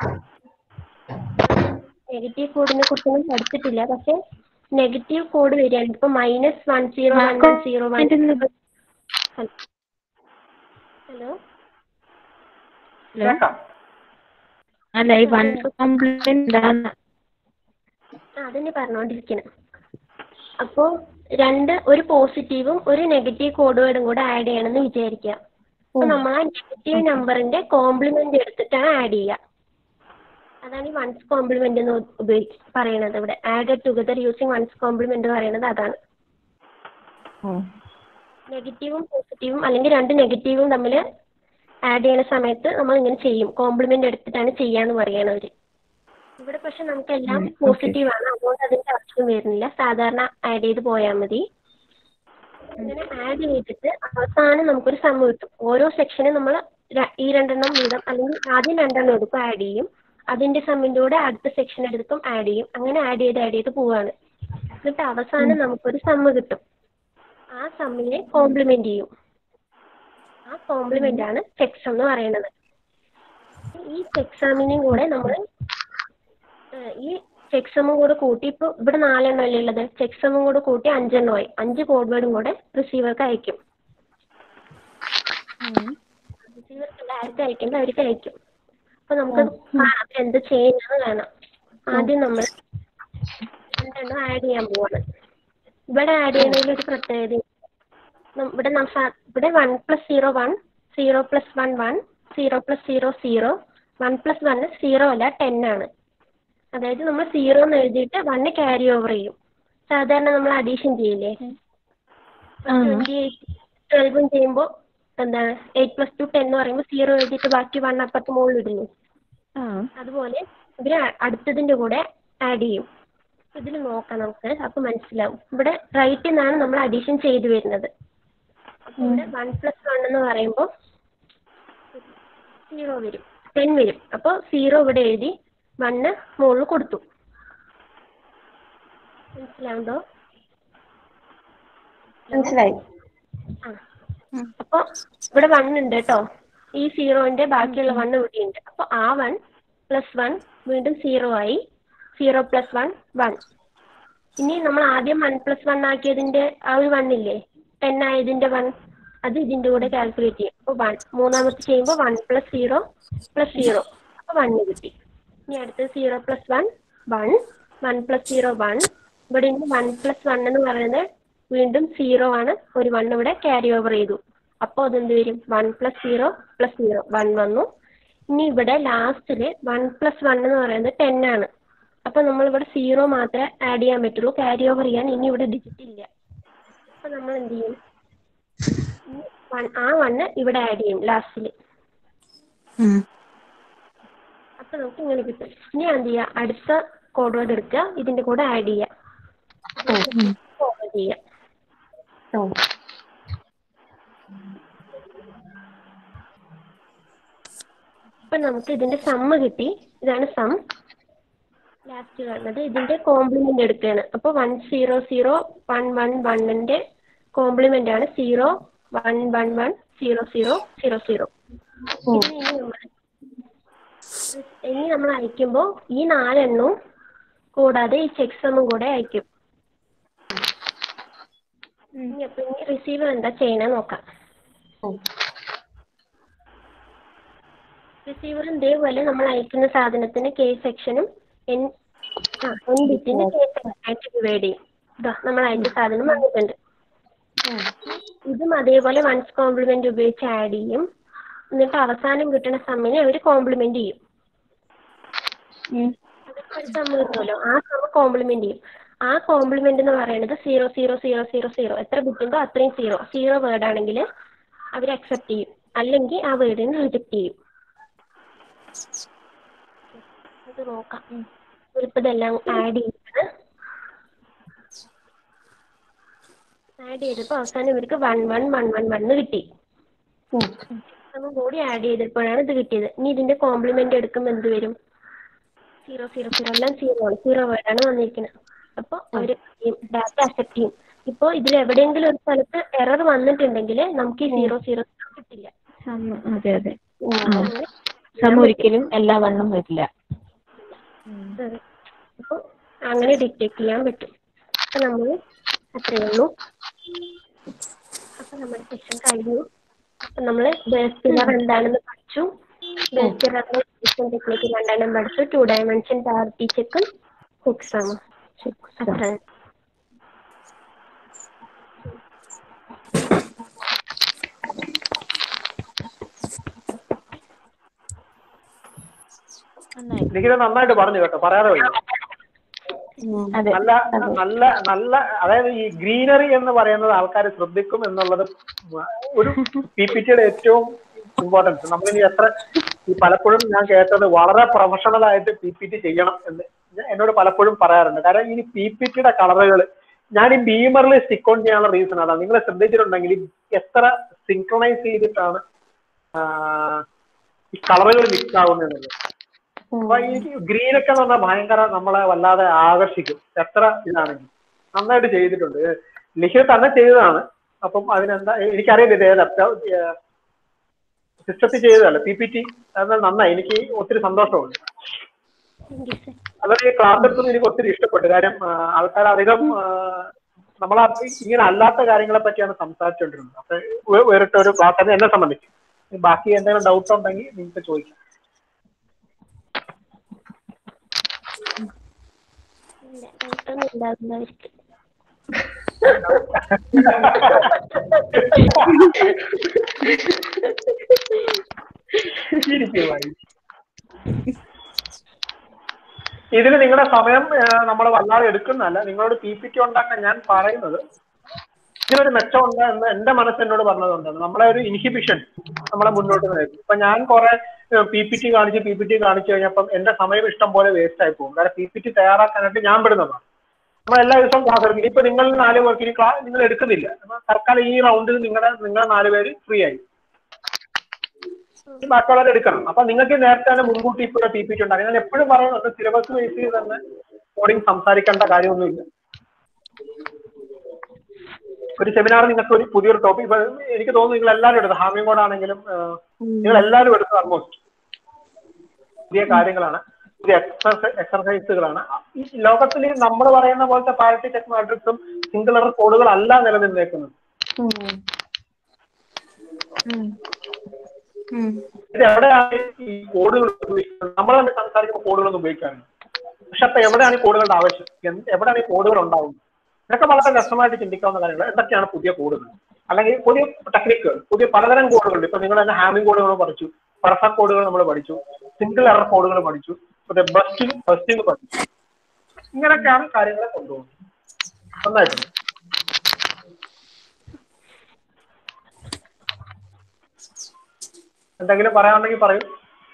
D: നെഗറ്റീവ് കോഡിനെ കുറിച്ചൊന്നും പഠിച്ചിട്ടില്ല പക്ഷെ നെഗറ്റീവ് കോഡ് വരികയാണെങ്കിൽ ഇപ്പൊ minus one zero one one zero one hello
A: കേൾക്കാം
B: അല്ല ഈ വൺ കംപ്ലൈന്റ് എന്താന്ന്
D: അതന്നെ പറഞ്ഞോണ്ടിരിക്കണം അപ്പോ രണ്ട് ഒരു പോസിറ്റീവും ഒരു നെഗറ്റീവ് കോഡ് വേർഡും കൂടെ ആഡ് ചെയ്യണമെന്ന് വിചാരിക്കുക അപ്പൊ നമ്മൾ ആ നെഗറ്റീവ് നമ്പറിന്റെ കോംപ്ലിമെന്റ് എടുത്തിട്ടാണ് ആഡ് ചെയ്യുക അതാണ് ഈ വൺസ് കോംപ്ലിമെന്റ് എന്ന് ഉപയോഗിച്ച് പറയണത് ഇവിടെ add together using one's complement എന്ന് പറയുന്നത് അതാണ് നെഗറ്റീവും പോസിറ്റീവും അല്ലെങ്കിൽ രണ്ട് നെഗറ്റീവും തമ്മിൽ ആഡ് ചെയ്യുന്ന സമയത്ത് നമ്മൾ ഇങ്ങനെ ചെയ്യും കോംപ്ലിമെന്റ് എടുത്തിട്ടാണ് ചെയ്യാന്ന് പറയണവര് ഇവിടെ പക്ഷെ നമുക്ക് എല്ലാം പോസിറ്റീവ് ആണ് അതുകൊണ്ട് അതിന്റെ ആവശ്യം വരുന്നില്ല സാധാരണ ആഡ് ചെയ്ത് പോയാൽ മതി അങ്ങനെ ആഡ് ചെയ്തിട്ട് അവസാനം നമുക്കൊരു സം കിട്ടും ഓരോ സെക്ഷനും നമ്മൾ ഈ രണ്ടെണ്ണം വീതം അല്ലെങ്കിൽ ആദ്യം രണ്ടെണ്ണം എടുക്കും ആഡ് ചെയ്യും അതിന്റെ സമ്മിന്റെ കൂടെ അടുത്ത സെക്ഷൻ എടുക്കും ആഡ് ചെയ്യും അങ്ങനെ ആഡ് ചെയ്ത് ആഡ് ചെയ്ത് പോവാണ് എന്നിട്ട് അവസാനം നമുക്കൊരു സമ്മ് കിട്ടും ആ സമ്മിനെ കോംപ്ലിമെന്റ് ചെയ്യും ആ കോംപ്ലിമെന്റ് ആണ് ചെക്സം എന്ന് പറയുന്നത് ഈ ചെക്സാമിനെയും കൂടെ നമ്മൾ ഈ ചെക്സമും കൂടെ കൂട്ടി ഇപ്പൊ ഇവിടെ നാലെണ്ണം അല്ലേ ഉള്ളത് ചെക്സമും കൂടെ കൂട്ടി അഞ്ചെണ്ണമായി അഞ്ച് കോഡ് വേർഡും കൂടെ റിസീവർക്ക് അയക്കും റിസീവർക്ക് ഡയറക്റ്റ് അയക്കേണ്ട അവർക്ക് അയക്കും അപ്പൊ നമുക്ക് കാണാം എന്ത് ചെയ്യുന്നത് കാണാം ആദ്യം നമ്മൾ രണ്ടെണ്ണം ആഡ് ചെയ്യാൻ പോവാണ് ഇവിടെ ആഡ് ചെയ്യുന്നതിൽ ഒരു പ്രത്യേകത നം- ഇവിടെ നം- സാ- ഇവിടെ one plus zero one zero plus one one zero plus zero zero one plus one zero അല്ല ടെൻ ആണ് അതായത് നമ്മൾ സീറോ എന്ന് എഴുതിയിട്ട് വണ്ണ് ക്യാരി ഓവർ ചെയ്യും സാധാരണ നമ്മൾ അഡീഷൻ ചെയ്യില്ലേ ട്വന്റി എയ്റ്റ് ട്വൽവും ചെയ്യുമ്പോൾ എന്താണ് എയ്റ്റ് പ്ലസ് ടു ടെൻ എന്ന് പറയുമ്പോൾ സീറോ എഴുതിയിട്ട് ബാക്കി വൺ അപ്പുറത്ത് മുകളിൽ ഇടുന്നു
B: ആ
D: അതുപോലെ ഇവര് അടുത്തതിന്റെ കൂടെ ആഡ് ചെയ്യും ഇതിൽ നോക്കാം നമുക്ക് അപ്പൊ മനസ്സിലാവും ഇവിടെ റൈറ്റ് നിന്നാണ് നമ്മൾ അഡീഷൻ ചെയ്തു വരുന്നത് അപ്പൊ ഇവിടെ വൺ പ്ലസ് വൺ എന്ന് പറയുമ്പോൾ സീറോ വരും ടെൻ വരും അപ്പോൾ സീറോ ഇവിടെ എഴുതി വണ്ണ് മുകളിൽ കൊടുത്തു മനസ്സിലാവുണ്ടോ
C: മനസ്സിലായി
D: ആ അപ്പൊ ഇവിടെ വൺ ഉണ്ട് കേട്ടോ ഈ സീറോന്റെ ബാക്കിയുള്ള വൺ ഇവിടെ ഉണ്ട് അപ്പൊ ആ വൺ പ്ലസ് വൺ വീണ്ടും സീറോ ആയി സീറോ പ്ലസ് വൺ വൺ ഇനി നമ്മൾ ആദ്യം വൺ പ്ലസ് വൺ ആക്കിയതിന്റെ ആ ഒരു വൺ ഇല്ലേ ടെൻ ആയതിന്റെ വൺ അത് ഇതിന്റെ കൂടെ കാൽക്കുലേറ്റ് ചെയ്യും അപ്പോൾ വൺ മൂന്നാമത്തെ ചെയ്യുമ്പോൾ one plus zero plus zero അപ്പോൾ വണ്ണ് കിട്ടി ഇനി അടുത്തത് zero plus one one one plus zero one ഇവിടെ ഇനി വൺ പ്ലസ് വൺ എന്ന് പറയുന്നത് വീണ്ടും സീറോ ആണ് ഒരു വൺ ഇവിടെ ക്യാരി ഓവർ ചെയ്തു അപ്പോൾ അതെന്ത് വരും one plus zero plus zero one വന്നു ഇനി ഇവിടെ ലാസ്റ്റില് വൺ പ്ലസ് വൺ എന്ന് പറയുന്നത് ടെൻ ആണ് അപ്പൊ നമ്മൾ ഇവിടെ സീറോ മാത്രമേ ആഡ് ചെയ്യാൻ പറ്റുള്ളൂ ക്യാരി ഓവർ ചെയ്യാൻ ഇനി ഇവിടെ ഡിജിറ്റ് ഇല്ല അപ്പൊ നമ്മൾ എന്ത് ചെയ്യും ഈ one- ആ വണ്ണ് ഇവിടെ ആഡ് ചെയ്യും ലാസ്റ്റില് അപ്പൊ നമുക്ക് ഇങ്ങനെ കിട്ടും ഇനി എന്ത് ചെയ്യാം അടുത്ത കോഡ് വേർഡ് എടുക്കുക ഇതിന്റെ കൂടെ ആഡ് ചെയ്യാം ഫോർവേഡ് ചെയ്യാം അപ്പൊ നമുക്ക് ഇതിന്റെ സമ്മ് കിട്ടി ഇതാണ് സം ലാസ്റ്റ് കാണുന്നത് ഇതിന്റെ കോംപ്ലിമെന്റ് എടുക്കുകയാണ് അപ്പൊ one zero zero one one വണ്ണിന്റെ കോംപ്ലിമെന്റ് ആണ് zero one one one zero zero zero zero ഇത് ഇനി നമ്മൾ ഇനി നമ്മൾ അയക്കുമ്പോൾ ഈ നാലെണ്ണവും കൂടാതെ ഈ ചെക്ക് സമ്മും കൂടെ അയക്കും ഇനി അപ്പൊ ഇനി റിസീവർ എന്താ ചെയ്യണേ നോക്കാം റിസീവർ ഇതേപോലെ നമ്മൾ അയക്കുന്ന സാധനത്തിന് കെ സെക്ഷനും എൻ ആ എൻ ബിറ്റിന് കെ സെക്ഷനായിട്ട് ഡിവൈഡ് ചെയ്യും ഇതാ നമ്മൾ അയച്ച സാധനം വന്നിട്ടുണ്ട് ഇതും അതേപോലെ വൺസ് കോംപ്ലിമെന്റ് ഉപയോഗിച്ച് ആഡ് ചെയ്യും എന്നിട്ട് അവസാനം കിട്ടുന്ന സമ്മിനെ അവർ കോംപ്ലിമെന്റ് ചെയ്യും അതൊക്കെ ഒരു സമ്മ് കിട്ടുമല്ലോ ആ സമ്മ് കോംപ്ലിമെന്റ് ചെയ്യും ആ കോംപ്ലിമെന്റ് എന്ന് പറയുന്നത് zero zero zero zero zero എത്ര ബിറ്റുണ്ടോ അത്രയും സീറോ സീറോ വേർഡ് ആണെങ്കിൽ അവർ അക്സെപ്റ്റ് ചെയ്യും അല്ലെങ്കിൽ ആ വേർഡിനെ റിജക്ട് ചെയ്യും ഇത് നോക്കാം ഇവരിപ്പോ ഇതെല്ലാം ആഡ് ചെയ്യാണ് ആഡ് ചെയ്തപ്പോ അവസാനം ഇവർക്ക് വൺ വൺ വൺ വൺ വണ്ണ് കിട്ടി നമ്മൾ കൂടി ആഡ് ചെയ്തപ്പോഴാണ് ഇത് കിട്ടിയത് ഇനി ഇതിന്റെ കോംപ്ലിമെന്റ് എടുക്കുമ്പോൾ എന്ത് വരും സീറോ സീറോ സീറോ എല്ലാം സീറോ ആണ് സീറോ വേർഡാണ് വന്നിരിക്കുന്നത് അപ്പോൾ അവർ ഡാറ്റ അക്സെപ്റ്റ് ചെയ്യും ഇപ്പോൾ ഇതിൽ എവിടെയെങ്കിലും ഒരു സ്ഥലത്ത് എറർ വന്നിട്ടുണ്ടെങ്കിൽ നമുക്ക് ഈ സീറോ സീറോ കിട്ടില്ല
B: സമ്മ അതെ അതെ
D: അങ്ങനെ
B: സമ്മ ഒരിക്കലും എല്ലാ വണ്ണും വരില്ല
D: അതെ. അപ്പൊ അങ്ങനെ ഡിറ്റക്ട് ചെയ്യാൻ പറ്റും അപ്പൊ നമ്മൾ അത്രയേ ഉള്ളൂ അപ്പൊ നമ്മുടെ സെഷൻ കഴിഞ്ഞു അപ്പൊ നമ്മൾ ബേസ് പില്ലർ എന്താണെന്ന് പഠിച്ചു ബേസ് പില്ലറിന്റെ ടെക്നിക്ക് രണ്ടെണ്ണം പഠിച്ചു ടു ഡയമെൻഷൻ പാർട്ടി ചെക്കും എക്സാമും അത്ര
B: നന്നായി
A: എനിക്കിത് നന്നായിട്ട് പറഞ്ഞു കേട്ടോ പറയാതെ വയ്യ
B: അതെ
A: നല്ല നല്ല നല്ല അതായത് ഈ ഗ്രീനറി എന്ന് പറയുന്നത് ആൾക്കാർ ശ്രദ്ധിക്കും എന്നുള്ളത് ഒരു പി പി ടിയുടെ ഏറ്റവും ഇമ്പോർട്ടൻസ് നമ്മളിനി എത്ര ഈ പലപ്പോഴും ഞാൻ കേട്ടത് വളരെ പ്രൊഫഷണൽ ആയിട്ട് പി പി ടി ചെയ്യണം എന്ന് ഞാൻ- എന്നോട് പലപ്പോഴും പറയാറുണ്ട് കാരണം ഇനി പി പി ടിയുടെ കളറുകൾ ഞാൻ ഈ ബീമറിൽ സ്റ്റിക്ക് ഓൺ ചെയ്യാനുള്ള റീസൺ അതാണ് നിങ്ങൾ ശ്രദ്ധിച്ചിട്ടുണ്ടെങ്കിൽ ഈ എത്ര സിങ്ക്രണൈസ് ചെയ്തിട്ടാണ് ആ, ഈ കളറുകൾ മിക്സ് ആവുന്നത് അപ്പൊ ഈ ഗ്രീൻ ഒക്കെ എന്ന് പറഞ്ഞാൽ ഭയങ്കര നമ്മളെ വല്ലാതെ ആകർഷിക്കും എത്ര ഇതാണെങ്കിൽ നന്നായിട്ട് ചെയ്തിട്ടുണ്ട് ലിഖിത് തന്നെ ചെയ്തതാണ് അപ്പം അതിനെന്താ എനിക്കറിയില്ല ഇത് ഏതാ സിസ്റ്റത്തിൽ ചെയ്തതല്ല പി പി ടി എന്നാൽ നന്നായി എനിക്ക് ഒത്തിരി സന്തോഷമുണ്ട് അതൊക്കെ ഈ ക്ലാസ് എടുക്കുന്നത് എനിക്ക് ഒത്തിരി ഇഷ്ടപ്പെട്ടു കാര്യം ആൾക്കാർ അധികം ആ, നമ്മളാ ഇങ്ങനെ അല്ലാത്ത കാര്യങ്ങളെ പറ്റിയാണ് സംസാരിച്ചുകൊണ്ടിരുന്നത് അപ്പൊ വേ- വേറിട്ട ഒരു ക്ലാസ് അത് എന്നെ സംബന്ധിച്ച് ബാക്കി എന്തെങ്കിലും ഡൗട്ട് ഉണ്ടെങ്കിൽ നിങ്ങൾക്ക് ചോദിക്കാം
D: ഇല്ല ഡൗട്ടൊന്നും ഉണ്ടാകുന്നതായിരിക്കും
A: ഇതിൽ നിങ്ങളുടെ സമയം നമ്മൾ വല്ലാതെ എടുക്കുന്നതല്ല നിങ്ങളോട് പി പി ടി ഉണ്ടാക്കാൻ ഞാൻ പറയുന്നത് ഇതിനൊരു മെച്ചമുണ്ട് എന്ന് എന്റെ മനസ്സ് എന്നോട് പറഞ്ഞതുകൊണ്ടാണ് നമ്മളെ ഒരു ഇൻഹിബിഷൻ നമ്മളെ മുന്നോട്ട് നയിക്കും ഇപ്പൊ ഞാൻ കുറെ പി പി ടി കാണിച്ച് പി പി ടി കാണിച്ചു കഴിഞ്ഞപ്പം എന്റെ സമയം ഇഷ്ടം പോലെ വേസ്റ്റ് ആയി പോകും കാരണം പി പി ടി തയ്യാറാക്കാനായിട്ട് ഞാൻ പെടുന്നതാണ് നമ്മൾ എല്ലാ ദിവസവും ക്ലാസ് എടുക്കും ഇപ്പൊ നിങ്ങൾ നാല് പേർക്ക് ഇനി ക്ലാസ് നിങ്ങൾ എടുക്കുന്നില്ല അപ്പൊ തൽക്കാലം ഈ റൗണ്ടിൽ നിങ്ങളുടെ നിങ്ങളുടെ നാല് പേര് ഫ്രീ ആയി ഈ ബാക്കിയുള്ളവർ എടുക്കണം അപ്പൊ നിങ്ങൾക്ക് നേരത്തെ തന്നെ മുൻകൂട്ടി ഇപ്പോൾ പി പി ടി ഉണ്ടാക്കി ഞാൻ എപ്പോഴും പറയുന്നത് സിലബസ് ബേസ് ചെയ്ത് തന്നെ കോഡിങ് സംസാരിക്കേണ്ട കാര്യമൊന്നുമില്ല ഒരു സെമിനാർ നിങ്ങൾക്ക് ഒരു പുതിയൊരു ടോപ്പിക് ഇപ്പൊ എനിക്ക് തോന്നുന്നു നിങ്ങൾ എല്ലാവരും എടുത്തു ഹാമിംഗ് കോഡ് ആണെങ്കിലും നിങ്ങൾ എല്ലാവരും എടുത്തത് ആൾമോസ്റ്റ് പുതിയ കാര്യങ്ങളാണ് പുതിയ എക്സർസൈസുകളാണ് ഈ ലോകത്തിൽ നമ്മൾ പറയുന്ന പോലത്തെ പാരറ്റി ടെക് മാട്രിക്സും സിംഗിൾ എറർ കോഡുകളല്ല നിലനിന്നേക്കുന്നത് ഇത് എവിടെയാണ് ഈ കോഡുകൾ ഉപയോഗിക്കുന്നത് നമ്മൾ തന്നെ സംസാരിക്കുമ്പോൾ കോഡുകളൊന്നും ഉപയോഗിക്കാറുണ്ട് പക്ഷെ അപ്പൊ എവിടെയാണ് ഈ കോഡുകളുടെ ആവശ്യം എന്ത് എവിടെയാണ് ഈ കോഡുകൾ ഉണ്ടാവുന്നത് ഇതൊക്കെ വളരെ രസമായിട്ട് ചിന്തിക്കാവുന്ന കാര്യങ്ങൾ എന്തൊക്കെയാണ് പുതിയ കോഡുകൾ അല്ലെങ്കിൽ പുതിയ ടെക്നിക്കുകൾ പുതിയ പലതരം കോഡുകളുണ്ട് ഇപ്പൊ നിങ്ങൾ തന്നെ ഹാമിംഗ് കോഡുകൾ പഠിച്ചു പെർഫെക്റ്റ് കോഡുകൾ നമ്മൾ പഠിച്ചു സിംഗിൾ എറർ കോഡുകൾ പഠിച്ചു പിന്നെ ബസ്റ്റിംഗ് ബസ്റ്റിംഗ് പഠിച്ചു ഇങ്ങനെയൊക്കെയാണ് കാര്യങ്ങളെ കൊണ്ടുപോകുന്നത് നന്നായിട്ടുണ്ട് എന്തെങ്കിലും പറയാനുണ്ടെങ്കിൽ പറയൂ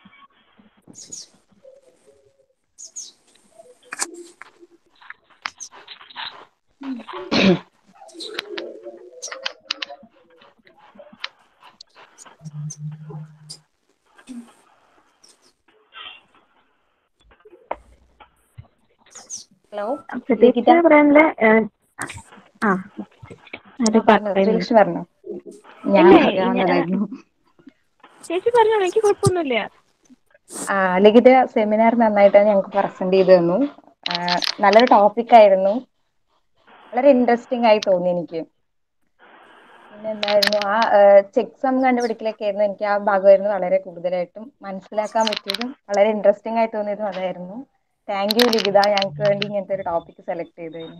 B: ഹലോ
F: പ്രത്യേകിച്ച് പറയാനുള്ള ആ അത്
B: പറഞ്ഞു
F: പറയുന്നു
B: ശ്രീകൃഷ്ണ പറഞ്ഞു ഞാൻ
F: ഇല്ല,
B: പറയാവുന്നതായിരുന്നു
F: ചേച്ചി പറഞ്ഞോളൂ എനിക്ക് കുഴപ്പമൊന്നുമില്ല
B: ആ, ലിഖിത സെമിനാർ നന്നായിട്ട് ഞങ്ങൾക്ക് പ്രസന്റ് ചെയ്തു തന്നു ആ, നല്ലൊരു ടോപ്പിക് ആയിരുന്നു വളരെ ഇൻട്രസ്റ്റിംഗ് ആയി തോന്നി എനിക്ക് പിന്നെ എന്തായിരുന്നു ആ ചെക്ക് സം കണ്ടുപിടിക്കലൊക്കെ ആയിരുന്നു എനിക്ക് ആ ഭാഗമായിരുന്നു വളരെ കൂടുതലായിട്ടും മനസ്സിലാക്കാൻ പറ്റിയതും വളരെ ഇൻട്രസ്റ്റിംഗ് ആയി തോന്നിയതും അതായിരുന്നു താങ്ക് യു ലിഖിത ഞങ്ങൾക്ക് വേണ്ടി ഇങ്ങനത്തെ ഒരു ടോപ്പിക് സെലക്ട് ചെയ്തതിന്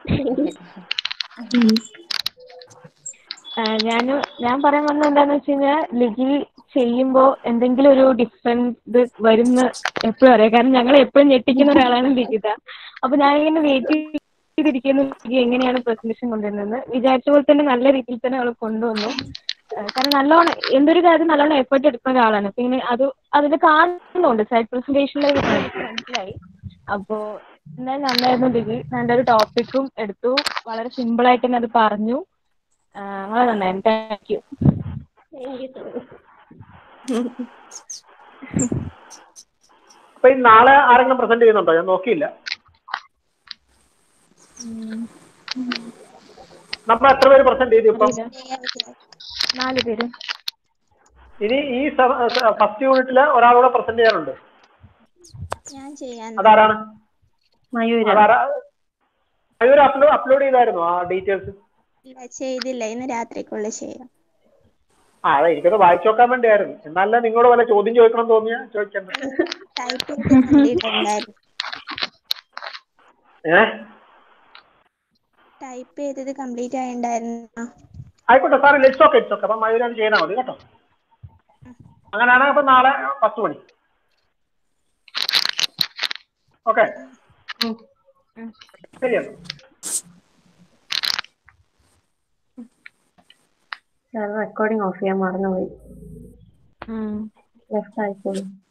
F: ഞാൻ ഞാൻ പറയാൻ വന്നത് എന്താന്ന് വെച്ച് കഴിഞ്ഞാൽ ലിഗി ചെയ്യുമ്പോ എന്തെങ്കിലും ഒരു ഡിഫറൻസ് ഇത് വരുന്ന എപ്പോഴും അറിയാം കാരണം ഞങ്ങൾ എപ്പോഴും ഞെട്ടിക്കുന്ന ഒരാളാണ് ലിഖിത അപ്പൊ ഞാൻ ഇങ്ങനെ വെയിറ്റ് ചെയ്തിരിക്കുന്നു ലിഗി എങ്ങനെയാണ് പ്രസന്റേഷൻ കൊണ്ടുവരുന്നത് വിചാരിച്ച പോലെ തന്നെ നല്ല രീതിയിൽ തന്നെ അവൾ കൊണ്ടുവന്നു ആ, കാരണം നല്ലോണം എന്തൊരു കാര്യം നല്ലോണം എഫേർട്ട് എടുക്കുന്ന ഒരാളാണ് പിന്നെ അത് അതിൽ കാണുന്നുണ്ട് സൈഡ് പ്രസന്റേഷനിൽ മനസ്സിലായി അപ്പോ എന്തായാലും നന്നായിരുന്നു ലിഗി നല്ലൊരു ടോപ്പിക്കും എടുത്തു വളരെ സിമ്പിൾ ആയിട്ട് തന്നെ അത് പറഞ്ഞു ആ, വളരെ നന്നായിരുന്നു thank you
D: thank you so much
A: അപ്പൊ ഈ നാളെ ആരെങ്കിലും പ്രസന്റ് ചെയ്യുന്നുണ്ടോ ഞാൻ നോക്കിയില്ല നമ്മൾ എത്ര പേര് പ്രസന്റ് ചെയ്തു ഇപ്പം
F: നാല് പേര്
A: ഇനി ഈ ഫസ്റ്റ് യൂണിറ്റില് ഒരാളൂടെ പ്രസന്റ് ചെയ്യാനുണ്ട്
G: ഞാൻ ചെയ്യാൻ
A: അതാരാണ്
C: മയൂര
A: അതാരാ മയൂർ അപ്ലോഡ് അപ്ലോഡ് ചെയ്തായിരുന്നു ആ ഡീറ്റെയിൽസ്
G: ഇല്ല ചെയ്തില്ല ഇന്ന് രാത്രിക്കുള്ളിൽ ചെയ്യാം
A: ആ അതെ എനിക്കത് വായിച്ചു നോക്കാൻ വേണ്ടിയായിരുന്നു എന്നാലേ നിങ്ങളോട് വല്ല ചോദ്യം ചോദിക്കണം തോന്നിയാ ചോദിക്കണ്ട
G: ടൈപ്പ് ചെയ്ത് കംപ്ലീറ്റ് ഉണ്ടായിരുന്നു
A: ഏ
G: ടൈപ്പ് ചെയ്തത് കംപ്ലീറ്റ് ആയിണ്ടായിരുന്നു
A: ആയിക്കോട്ടെ സാറേ ലെറ്റ്സ് ഓക്കെ ഇറ്റ്സ് ഓക്കെ അപ്പൊ മയൂർ അത് ചെയ്താൽ മതി കേട്ടോ അങ്ങനെയാണെങ്കിൽ അപ്പൊ നാളെ പത്ത് മണി ഓക്കെ ശരിയാണ്
C: റെക്കോർഡിംഗ് ഓഫ് ചെയ്യാൻ മറന്നുപോയി ലെഫ്റ്റ് ആയിക്കോളൂ